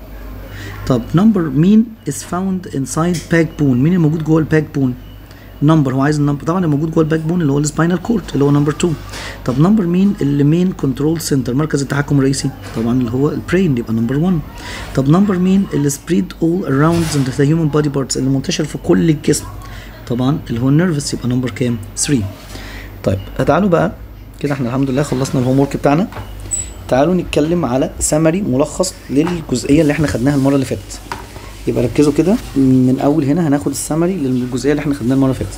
طب نمبر مين is found inside backbone مين الموجود جوه الباك بون نمبر هو عايز النمبر طبعا الموجود جوه الباك بون اللي هو السباينال كورد اللي هو نمبر 2 طب نمبر مين اللي مين كنترول سنتر مركز التحكم الرئيسي طبعا اللي هو البرين يبقى نمبر 1 طب نمبر مين اللي سبريد اول اراوند ذا هيومن بودي بارتس اللي منتشر في كل الجسم طبعا اللي هو النيرفس يبقى نمبر كام 3 طيب تعالوا بقى كده احنا الحمد لله خلصنا الهوم ورك بتاعنا تعالوا نتكلم على سمري ملخص للجزئيه اللي احنا خدناها المره اللي فاتت يبقى ركزوا كده من اول هنا هناخد السمري للجزئيه اللي احنا خدناها المره اللي فاتت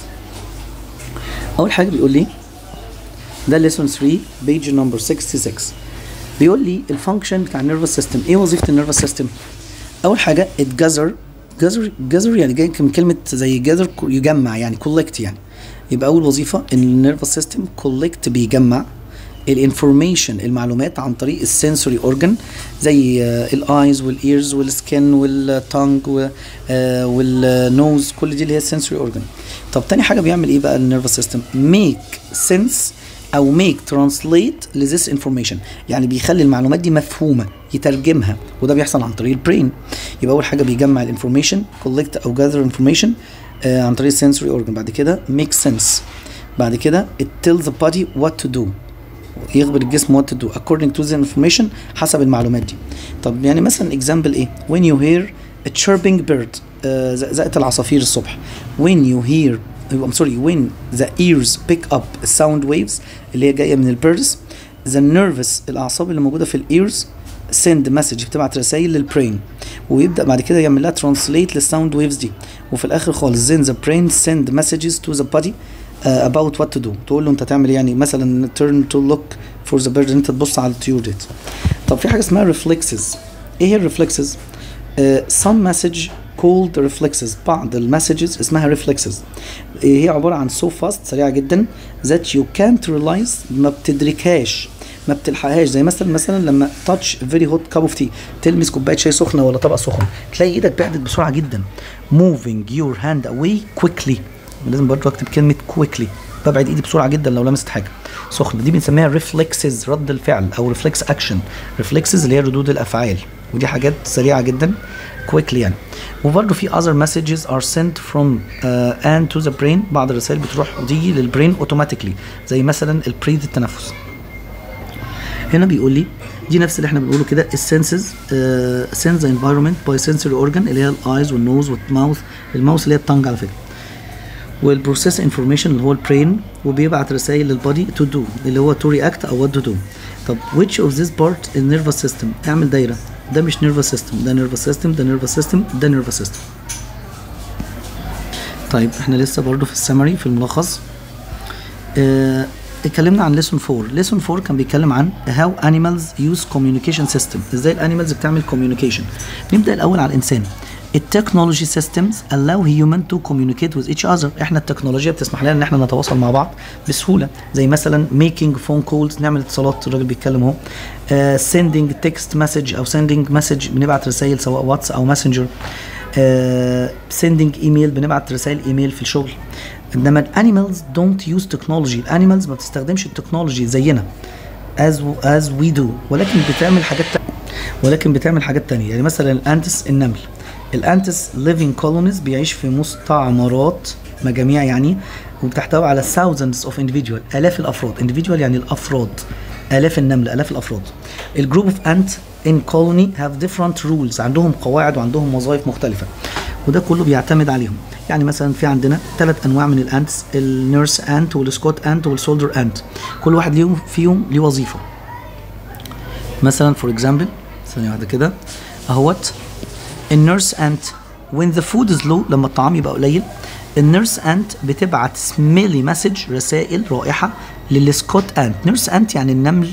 اول حاجه بيقول لي ده ليسون 3 بيج نمبر 66 بيقول لي الفانكشن بتاع النيرفس سيستم ايه وظيفه النيرفس سيستم اول حاجه اتجذر جذر جذر يعني جاي من كلمه زي جذر يجمع يعني كولكت يعني يبقى اول وظيفه ان النيرفس سيستم كولكت بيجمع الانفورميشن المعلومات عن طريق السنسوري اورجن زي الايز والايرز والسكن والتانج والنوز كل دي اللي هي السنسوري اورجن طب تاني حاجه بيعمل ايه بقى النيرفس سيستم ميك سنس او ميك ترانسليت لذيس انفورميشن يعني بيخلي المعلومات دي مفهومه يترجمها وده بيحصل عن طريق البرين يبقى اول حاجه بيجمع الانفورميشن كولكت او جاذر انفورميشن عن طريق السنسوري اورجن بعد كده ميك سنس بعد كده it tells the body what to do يخبر الجسم what to do according to the information حسب المعلومات دي طب يعني مثلا example ايه when you hear a chirping bird آه زقزقة العصافير الصبح when you hear I'm sorry when the ears pick up sound waves اللي هي جايه من البيردز the nervous الاعصاب اللي موجوده في الايرز send message بتبعت رسائل للبرين ويبدا بعد كده يعمل لها ترانسليت للساوند ويفز دي وفي الاخر خالص then the brain send messages to the body uh, about what to do تقول له انت تعمل ايه يعني مثلا turn to look for the bird انت تبص على الطيور ديت طب في حاجه اسمها reflexes ايه هي reflexes uh, some message called reflexes بعض المسجز اسمها reflexes هي عباره عن so fast سريعه جدا that you can't realize ما بتدركهاش ما بتلحقهاش زي مثلا مثلا لما تاتش فيري هوت كاب اوف تي تلمس كوبايه شاي سخنه ولا طبق سخن تلاقي ايدك بعدت بسرعه جدا moving your hand away quickly لازم برضه اكتب كلمه quickly ببعد ايدي بسرعه جدا لو لمست حاجه سخنه دي بنسميها ريفلكسز رد الفعل او ريفلكس اكشن ريفلكسز اللي هي ردود الافعال ودي حاجات سريعه جدا quickly يعني وبرضه في other messages are sent from uh, and to the brain بعض الرسائل بتروح وتيجي للبرين اوتوماتيكلي زي مثلا البريد التنفس هنا بيقول لي دي نفس اللي احنا بنقوله كده السنسز سنس ذا انفايرمنت باي sensory اورجان اللي هي الايز والنوز والماوث الماوث اللي هي التنج على فكره والبروسيس انفورميشن اللي هو البرين وبيبعت رسائل للبادي تو دو اللي هو تو رياكت او وات تو دو طب which of this part is nervous system اعمل دايره ده مش nervous system ده nervous system ده nervous system ده nervous system طيب احنا لسه برضو في السمري في الملخص اه اتكلمنا عن lesson 4 lesson 4 كان بيتكلم عن how animals use communication system ازاي الانيمالز بتعمل communication نبدا الاول على الانسان التكنولوجي سيستمز allow human to communicate with each other احنا التكنولوجيا بتسمح لنا ان احنا نتواصل مع بعض بسهوله زي مثلا making phone calls نعمل اتصالات الراجل بيتكلم اهو uh, sending text message او sending message بنبعت رسائل سواء واتس او ماسنجر uh, sending email بنبعت رسائل ايميل في الشغل انما الانيمالز دونت يوز تكنولوجي الانيمالز ما بتستخدمش التكنولوجي زينا as as we do ولكن بتعمل حاجات تانية ولكن بتعمل حاجات تانية يعني مثلا الانتس النمل الانتس living colonies بيعيش في مستعمرات مجاميع يعني وبتحتوي على thousands of individual الاف الافراد individual يعني الافراد الاف النمل الاف الافراد الجروب اوف انت in colony have different rules عندهم قواعد وعندهم وظائف مختلفه وده كله بيعتمد عليهم يعني مثلا في عندنا ثلاث انواع من الانتس النيرس انت والسكوت انت والسولدر انت كل واحد ليهم فيهم ليه وظيفه مثلا فور اكزامبل ثانيه واحده كده اهوت النيرس انت when the food is low لما الطعام يبقى قليل النيرس انت بتبعت سميلي مسج رسائل رائحه للسكوت انت نيرس انت يعني النمل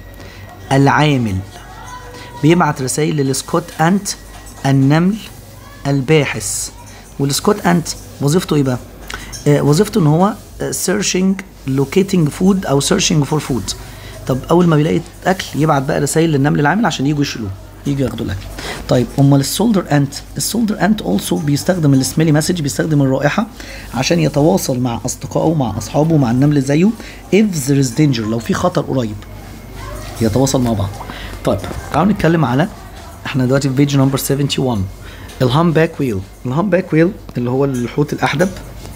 العامل بيبعت رسائل للسكوت انت النمل الباحث والسكوت انت وظيفته ايه بقى؟ آه وظيفته ان هو سيرشنج لوكيتنج فود او سيرشنج فور فود طب اول ما بيلاقي اكل يبعت بقى رسائل للنمل العامل عشان يجوا يشيلوه يجوا ياخدوا الاكل طيب امال السولدر انت السولدر انت اولسو بيستخدم السميلي مسج بيستخدم الرائحه عشان يتواصل مع اصدقائه مع اصحابه مع النمل زيه if there is danger لو في خطر قريب يتواصل مع بعض طيب تعالوا نتكلم على احنا دلوقتي في بيج نمبر 71 الهام باك ويل الهام باك ويل اللي هو الحوت الاحدب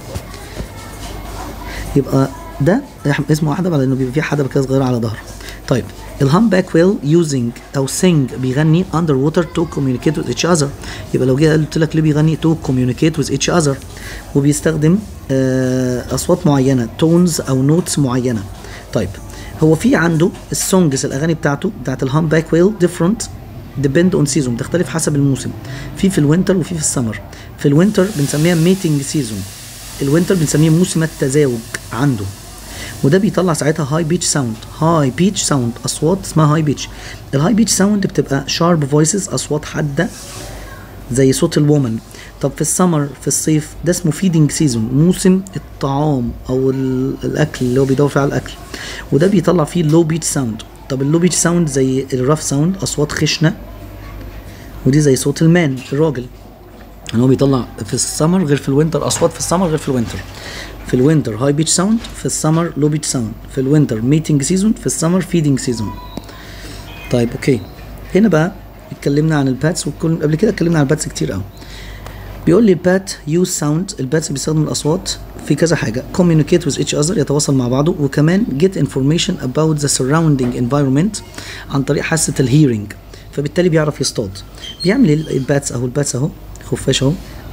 يبقى ده اسمه احدب على انه بيبقى فيه حدبه كده صغيره على ظهره طيب الهام باك ويل يوزنج او سينج بيغني اندر ووتر تو كوميونيكيت وذ اتش اذر يبقى لو جه قلت لك ليه بيغني تو كوميونيكيت وذ اتش اذر وبيستخدم آه اصوات معينه تونز او نوتس معينه طيب هو في عنده السونجز الاغاني بتاعته بتاعت الهام باك ويل ديفرنت ديبند اون سيزون بتختلف حسب الموسم في في الوينتر وفي في السمر في الوينتر بنسميها ميتنج سيزون الوينتر بنسميه موسم التزاوج عنده وده بيطلع ساعتها هاي بيتش ساوند هاي بيتش ساوند اصوات اسمها هاي بيتش الهاي بيتش ساوند بتبقى شارب فويسز اصوات حاده زي صوت الومن طب في السمر في الصيف ده اسمه فيدنج سيزون موسم الطعام او الاكل اللي هو بيدور فيه على الاكل وده بيطلع فيه لو بيتش ساوند طب اللو بيتش ساوند زي الراف ساوند اصوات خشنه ودي زي صوت المان الراجل ان هو بيطلع في السمر غير في الوينتر اصوات في السمر غير في الوينتر في الوينتر هاي بيتش ساوند في السمر لو بيتش ساوند في الوينتر ميتنج سيزون في السمر فيدنج سيزون طيب اوكي هنا بقى اتكلمنا عن الباتس وكل قبل كده اتكلمنا عن الباتس كتير قوي بيقول لي البات يوز ساوند الباتس بيستخدم الاصوات في كذا حاجه communicate with each other يتواصل مع بعضه وكمان get information about the surrounding environment عن طريق حاسه الهيرنج فبالتالي بيعرف يصطاد بيعمل ايه الباتس اهو الباتس اهو خفاش اهو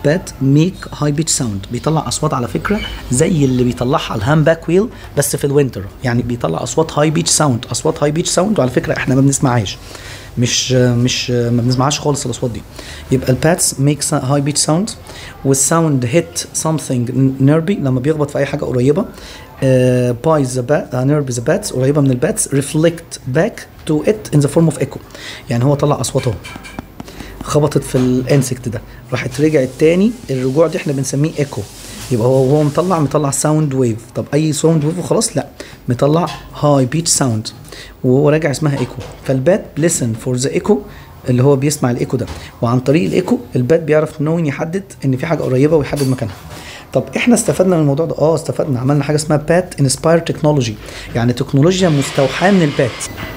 bat make high pitch sound بيطلع اصوات على فكره زي اللي بيطلعها الهام باك ويل بس في الوينتر يعني بيطلع اصوات هاي بيتش ساوند اصوات هاي بيتش ساوند وعلى فكره احنا ما بنسمعهاش مش مش ما بنسمعهاش خالص الاصوات دي يبقى الباتس ميك هاي بيتش ساوند والساوند هيت something نيربي لما بيخبط في اي حاجه قريبه باي ذا بات نيرب ذا باتس قريبه من الباتس ريفلكت باك تو ات ان ذا فورم اوف ايكو يعني هو طلع اصوات اهو خبطت في الانسكت ده راحت رجعت تاني الرجوع دي احنا بنسميه ايكو يبقى هو وهو مطلع مطلع ساوند ويف طب اي ساوند ويف وخلاص لا مطلع هاي بيتش ساوند وهو راجع اسمها ايكو فالبات ليسن فور ذا ايكو اللي هو بيسمع الايكو ده وعن طريق الايكو البات بيعرف نوين يحدد ان في حاجه قريبه ويحدد مكانها طب احنا استفدنا من الموضوع ده اه استفدنا عملنا حاجه اسمها بات انسباير تكنولوجي يعني تكنولوجيا مستوحاه من البات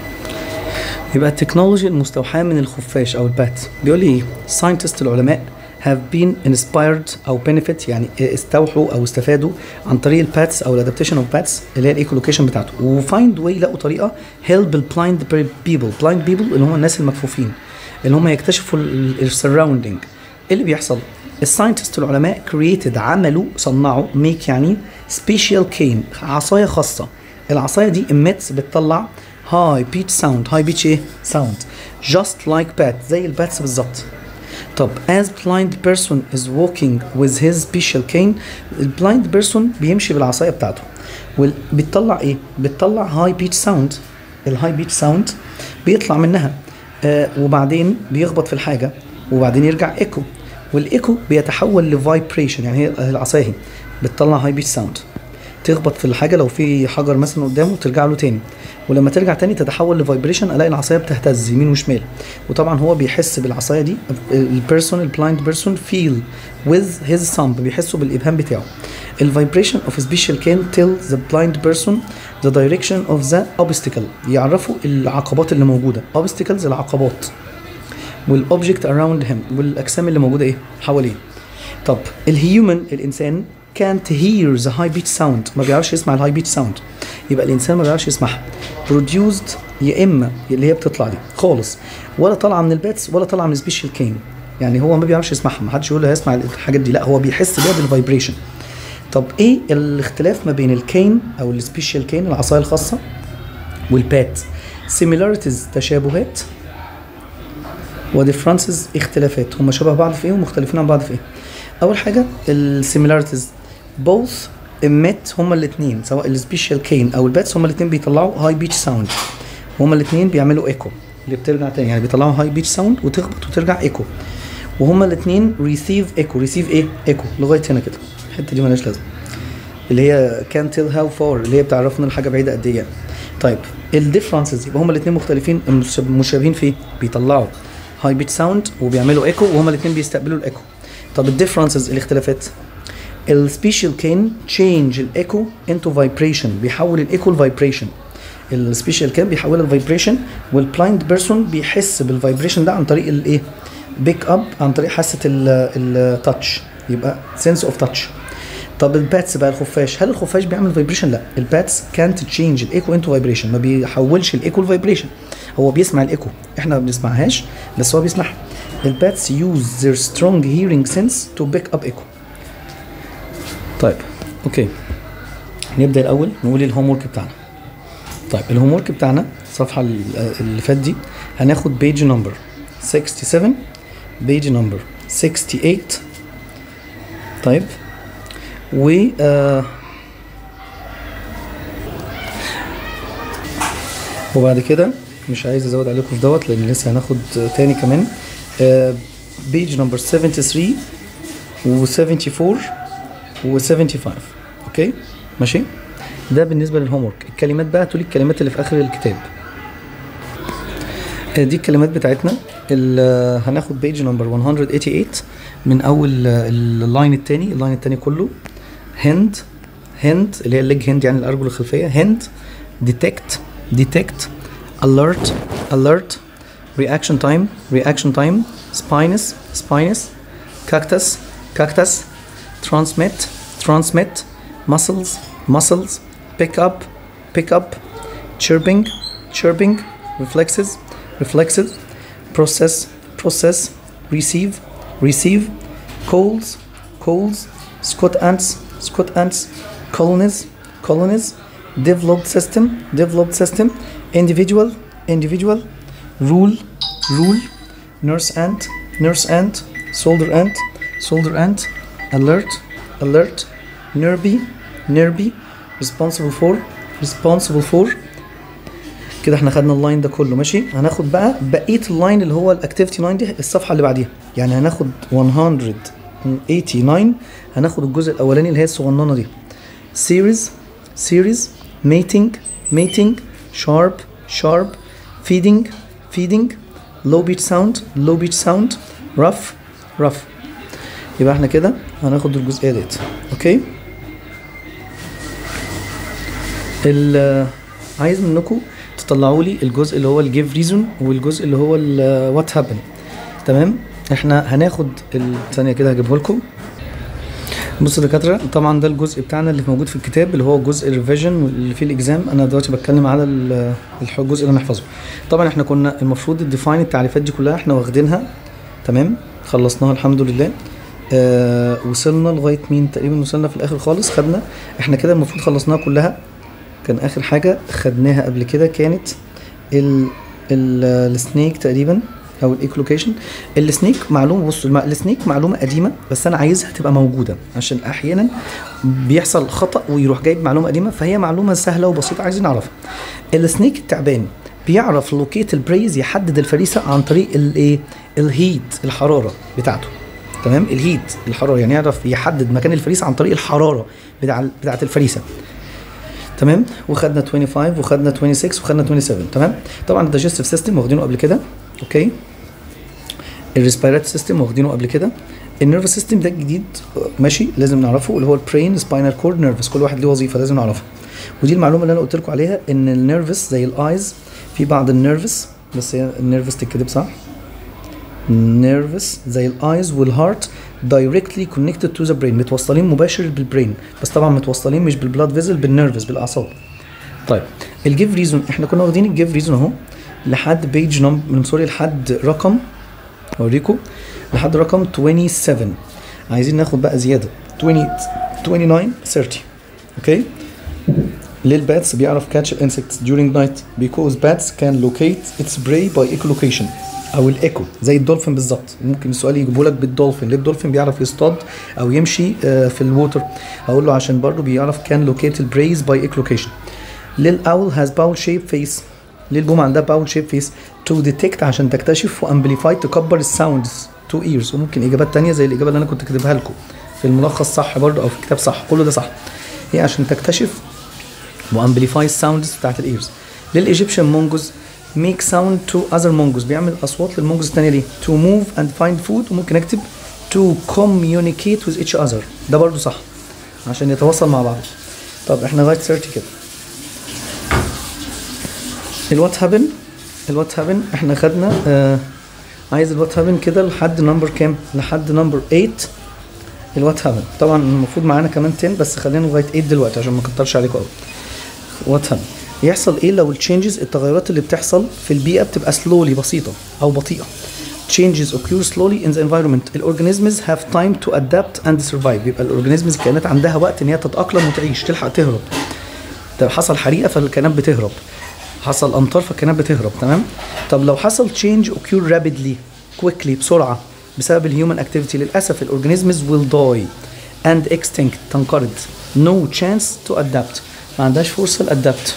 يبقى التكنولوجي المستوحاه من الخفاش او البات بيقول لي ايه ساينتست العلماء have been inspired او benefit يعني استوحوا او استفادوا عن طريق الباتس او الادابتيشن اوف باتس اللي هي الايكولوكيشن بتاعته وفايند واي لقوا طريقه help البلايند بيبل بلايند بيبل اللي هم الناس المكفوفين اللي هم يكتشفوا السراوندينج ايه اللي بيحصل الساينتست العلماء created عملوا صنعوا make يعني سبيشال كين عصايه خاصه العصايه دي emits بتطلع هاي بيتش ساوند هاي بيتش ايه ساوند just like bat زي الباتس بالظبط طب as blind person is walking with his special cane البلايند بيرسون بيمشي بالعصايه بتاعته وبتطلع ايه بتطلع هاي بيتش ساوند الهاي بيتش ساوند بيطلع منها آه وبعدين بيخبط في الحاجه وبعدين يرجع ايكو والايكو بيتحول لفايبريشن يعني هي العصايه اهي بتطلع هاي بيتش ساوند تخبط في الحاجه لو في حجر مثلا قدامه ترجع له تاني ولما ترجع تاني تتحول لفايبريشن الاقي العصايه بتهتز يمين وشمال وطبعا هو بيحس بالعصايه دي البيرسون البلايند بيرسون فيل وذ هيز ثامب بيحسوا بالابهام بتاعه الفايبريشن اوف سبيشال كان تيل ذا بلايند بيرسون ذا دايركشن اوف ذا اوبستكل يعرفوا العقبات اللي موجوده اوبستكلز العقبات والاوبجكت اراوند هيم والاجسام اللي موجوده ايه حواليه طب الهيومن الانسان can't hear the high pitch sound ما بيعرفش يسمع الهاي بيتش ساوند يبقى الانسان ما بيعرفش يسمعها produced يا اما اللي هي بتطلع دي خالص ولا طالعه من الباتس ولا طالعه من سبيشال كين يعني هو ما بيعرفش يسمعها ما حدش يقول له هيسمع الحاجات دي لا هو بيحس بيها بالفايبريشن طب ايه الاختلاف ما بين الكين او السبيشال كين العصايه الخاصه والبات similarities تشابهات وديفرنسز اختلافات هم شبه بعض في ايه ومختلفين عن بعض في ايه اول حاجه السيميلاريتيز both emit هما الاثنين سواء السبيشال كين او الباتس هما الاثنين بيطلعوا هاي بيتش ساوند هما الاثنين بيعملوا ايكو اللي بترجع تاني يعني بيطلعوا هاي بيتش ساوند وتخبط وترجع ايكو وهما الاثنين ريسيف ايكو ريسيف ايه ايكو لغايه هنا كده الحته دي مالهاش لازمه اللي هي كان تيل هاو فار اللي هي بتعرفنا الحاجه بعيده قد ايه يعني. طيب الديفرنسز يبقى هما الاثنين مختلفين مشابهين في بيطلعوا هاي بيتش ساوند وبيعملوا ايكو وهما الاثنين بيستقبلوا الايكو طب الديفرنسز الاختلافات السبيشال كين تشينج الايكو انتو فايبريشن بيحول الايكو لفايبريشن السبيشال كين بيحولها لفايبريشن والبلايند بيرسون بيحس بالفايبريشن ده عن طريق الايه بيك اب عن طريق حاسه التاتش يبقى سنس اوف تاتش طب الباتس بقى الخفاش هل الخفاش بيعمل فايبريشن لا الباتس كانت تشينج الايكو انتو فايبريشن ما بيحولش الايكو لفايبريشن هو بيسمع الايكو احنا ما بنسمعهاش بس هو بيسمعها الباتس use their strong hearing sense to pick up echo طيب اوكي نبدا الاول نقول الهوم ورك بتاعنا طيب الهوم ورك بتاعنا الصفحه اللي فاتت دي هناخد بيج نمبر 67 بيج نمبر 68 طيب و آه وبعد كده مش عايز ازود عليكم في دوت لان لسه هناخد تاني كمان بيج نمبر 73 و 74 و 75 اوكي ماشي ده بالنسبه للهوم ورك الكلمات بقى تقول الكلمات اللي في اخر الكتاب دي الكلمات بتاعتنا هناخد بيج نمبر 188 من اول اللاين التاني اللاين التاني كله هند هند اللي هي الليج هند يعني الارجل الخلفيه هند ديتكت ديتكت alert alert reaction time reaction time spinous spinous cactus cactus transmit transmit muscles muscles pick up pick up chirping chirping reflexes reflexes process process receive receive coals coals Scott ants Scott ants colonies colonies developed system developed system individual individual rule rule nurse ant nurse ant soldier ant soldier ant alert alert nerby nerby responsible for responsible for كده احنا خدنا اللاين ده كله ماشي هناخد بقى بقيه اللاين اللي هو الاكتيفيتي لاين دي الصفحه اللي بعديها يعني هناخد 189 هناخد الجزء الاولاني اللي هي الصغننه دي series series mating mating sharp sharp feeding feeding low beat sound low beat sound rough rough يبقى احنا كده هناخد الجزئيه ديت اوكي ال- عايز منكم تطلعوا لي الجزء اللي هو الجيف ريزون والجزء اللي هو وات هابن تمام احنا هناخد الثانيه كده هجيبه لكم بصوا يا دكاتره طبعا ده الجزء بتاعنا اللي موجود في الكتاب اللي هو جزء الريفيجن واللي فيه الاكزام انا دلوقتي بتكلم على ال- الح- الجزء اللي هنحفظه طبعا احنا كنا المفروض الديفاين التعريفات دي كلها احنا واخدينها تمام خلصناها الحمد لله آه وصلنا لغايه مين تقريبا وصلنا في الاخر خالص خدنا احنا كده المفروض خلصناها كلها كان اخر حاجه خدناها قبل كده كانت ال ال السنيك تقريبا او الايكولوكيشن السنيك معلومه بصوا الم- السنيك معلومه قديمه بس انا عايزها تبقى موجوده عشان احيانا بيحصل خطا ويروح جايب معلومه قديمه فهي معلومه سهله وبسيطه عايزين نعرفها السنيك التعبان بيعرف لوكيت البريز يحدد الفريسه عن طريق الايه الهيت الحراره بتاعته تمام الهيت الحراره يعني يعرف يحدد مكان الفريسه عن طريق الحراره بتاع بتاعه الفريسه تمام وخدنا 25 وخدنا 26 وخدنا 27 تمام طبعا الدايجستيف سيستم واخدينه قبل كده اوكي الريسبيرات سيستم واخدينه قبل كده النيرفس سيستم ده جديد ماشي لازم نعرفه اللي هو البرين سباينال كورد نيرفس كل واحد له وظيفه لازم نعرفها ودي المعلومه اللي انا قلت لكم عليها ان النيرفس زي الايز في بعض النيرفس بس هي النيرفس تتكتب صح نيرفس زي الايز والهارت دايركتلي كونكتد تو ذا برين متوصلين مباشر بالبرين بس طبعا متوصلين مش بالبلاد فيزل بالنيرفس بالاعصاب طيب الجيف ريزون احنا كنا واخدين الجيف ريزون اهو لحد بيج نمبر سوري لحد رقم اوريكم لحد رقم 27 عايزين ناخد بقى زياده 20 29 30 اوكي ليه الباتس بيعرف catch insects during night because bats can locate its prey by echolocation او الايكو زي الدولفين بالظبط ممكن السؤال يجيبه لك بالدولفين ليه الدولفين بيعرف يصطاد او يمشي آه، في الووتر هقول له عشان برضه بيعرف can locate البريز by echolocation ليه الاول has bowl shape face ليه البوم عندها باول شيب فيس تو ديتكت عشان تكتشف وامبليفاي تكبر الساوندز تو ايرز وممكن اجابات تانية زي الاجابه اللي انا كنت كاتبها لكم في الملخص صح برضه او في الكتاب صح كله ده صح هي عشان تكتشف وامبليفاي الساوندز بتاعت الايرز للايجيبشن مونجوز ميك ساوند تو اذر مونجوز بيعمل اصوات للمونجوز الثانيه ليه تو موف اند فايند فود وممكن اكتب تو communicate with each other ده برضه صح عشان يتواصل مع بعض طب احنا لغايه 30 كده الوات هابن الوات هابن احنا خدنا آه عايز الوات هابن كده لحد نمبر كام لحد نمبر 8 الوات هابن طبعا المفروض معانا كمان 10 بس خلينا لغايه 8 دلوقتي عشان ما اكترش عليكم قوي وات هابن يحصل ايه لو التشينجز التغيرات اللي بتحصل في البيئه بتبقى سلولي بسيطه او بطيئه changes occur slowly in the environment الاورجانيزمز have time to adapt and survive يبقى الاورجانيزمز الكائنات عندها وقت ان هي تتاقلم وتعيش تلحق تهرب طب حصل حريقه فالكائنات بتهرب حصل امطار فالكائنات بتهرب تمام طب لو حصل change occur rapidly quickly بسرعه بسبب الهيومن اكتيفيتي للاسف الاورجانيزمز will die and extinct تنقرض no chance to adapt ما عندهاش فرصه لادابت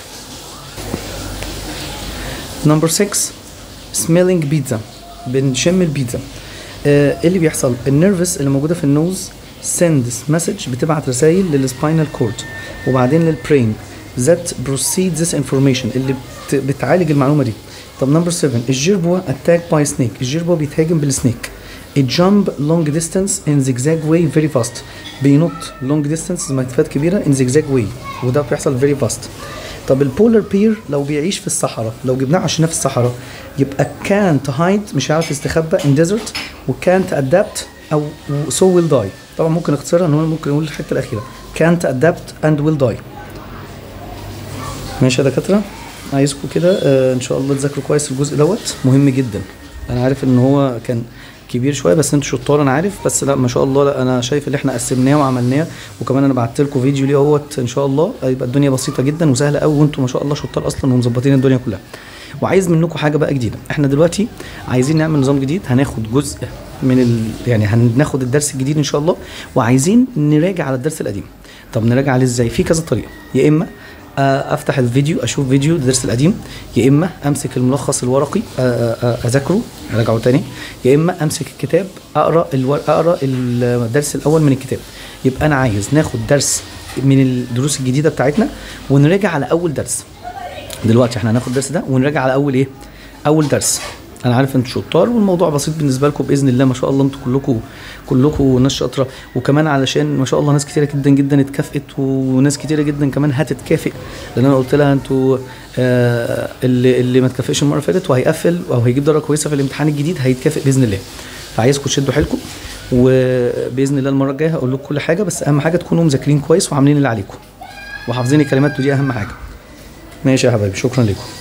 نمبر 6 smelling بيتزا بنشم البيتزا آه، ايه اللي بيحصل النيرفس اللي موجوده في النوز sends مسج بتبعت رسائل للسباينال كورد وبعدين للبرين that proceed this information اللي بت- بتعالج المعلومه دي طب نمبر 7 الجيربوا اتاك باي سنيك الجيربوا بيتهاجم بالسنيك It jump long distance in zigzag way very fast بينط long distance مسافات كبيرة in zigzag way وده بيحصل very fast طب البولر بير لو بيعيش في الصحراء لو جبناه عشان في الصحراء يبقى can't hide مش عارف يستخبى in desert و can't adapt او so will die طبعا ممكن اختصارها ان هو ممكن نقول الحته الاخيره can't adapt and will die ماشي يا دكاتره عايزكم كده آه ان شاء الله تذاكروا كويس الجزء دوت مهم جدا انا عارف ان هو كان كبير شويه بس انتوا شطار انا عارف بس لا ما شاء الله لا انا شايف اللي احنا قسمناه وعملناه وكمان انا بعت لكم فيديو ليه اهوت ان شاء الله هيبقى الدنيا بسيطه جدا وسهله قوي وانتوا ما شاء الله شطار اصلا ومظبطين الدنيا كلها وعايز منكم حاجه بقى جديده احنا دلوقتي عايزين نعمل نظام جديد هناخد جزء من ال... يعني هناخد الدرس الجديد ان شاء الله وعايزين نراجع على الدرس القديم طب نراجع عليه ازاي في كذا طريقه يا اما آه، افتح الفيديو اشوف فيديو الدرس القديم يا اما امسك الملخص الورقي آه، آه، اذاكره اراجعه تاني يا اما امسك الكتاب اقرا الور... اقرا الدرس الاول من الكتاب يبقى انا عايز ناخد درس من الدروس الجديده بتاعتنا ونراجع على اول درس دلوقتي احنا هناخد الدرس ده ونراجع على اول ايه اول درس انا عارف انتوا شطار والموضوع بسيط بالنسبه لكم باذن الله ما شاء الله انتوا كلكم كلكم ناس شاطره وكمان علشان ما شاء الله ناس كتيره جدا جدا اتكافئت وناس كتيره جدا كمان هتتكافئ لان انا قلت لها انتوا آه اللي اللي ما اتكافئش المره اللي فاتت وهيقفل او هيجيب درجه كويسه في الامتحان الجديد هيتكافئ باذن الله فعايزكم تشدوا حيلكم وباذن الله المره الجايه هقول لكم كل حاجه بس اهم حاجه تكونوا مذاكرين كويس وعاملين اللي عليكم وحافظين الكلمات ودي اهم حاجه ماشي يا حبايبي شكرا لكم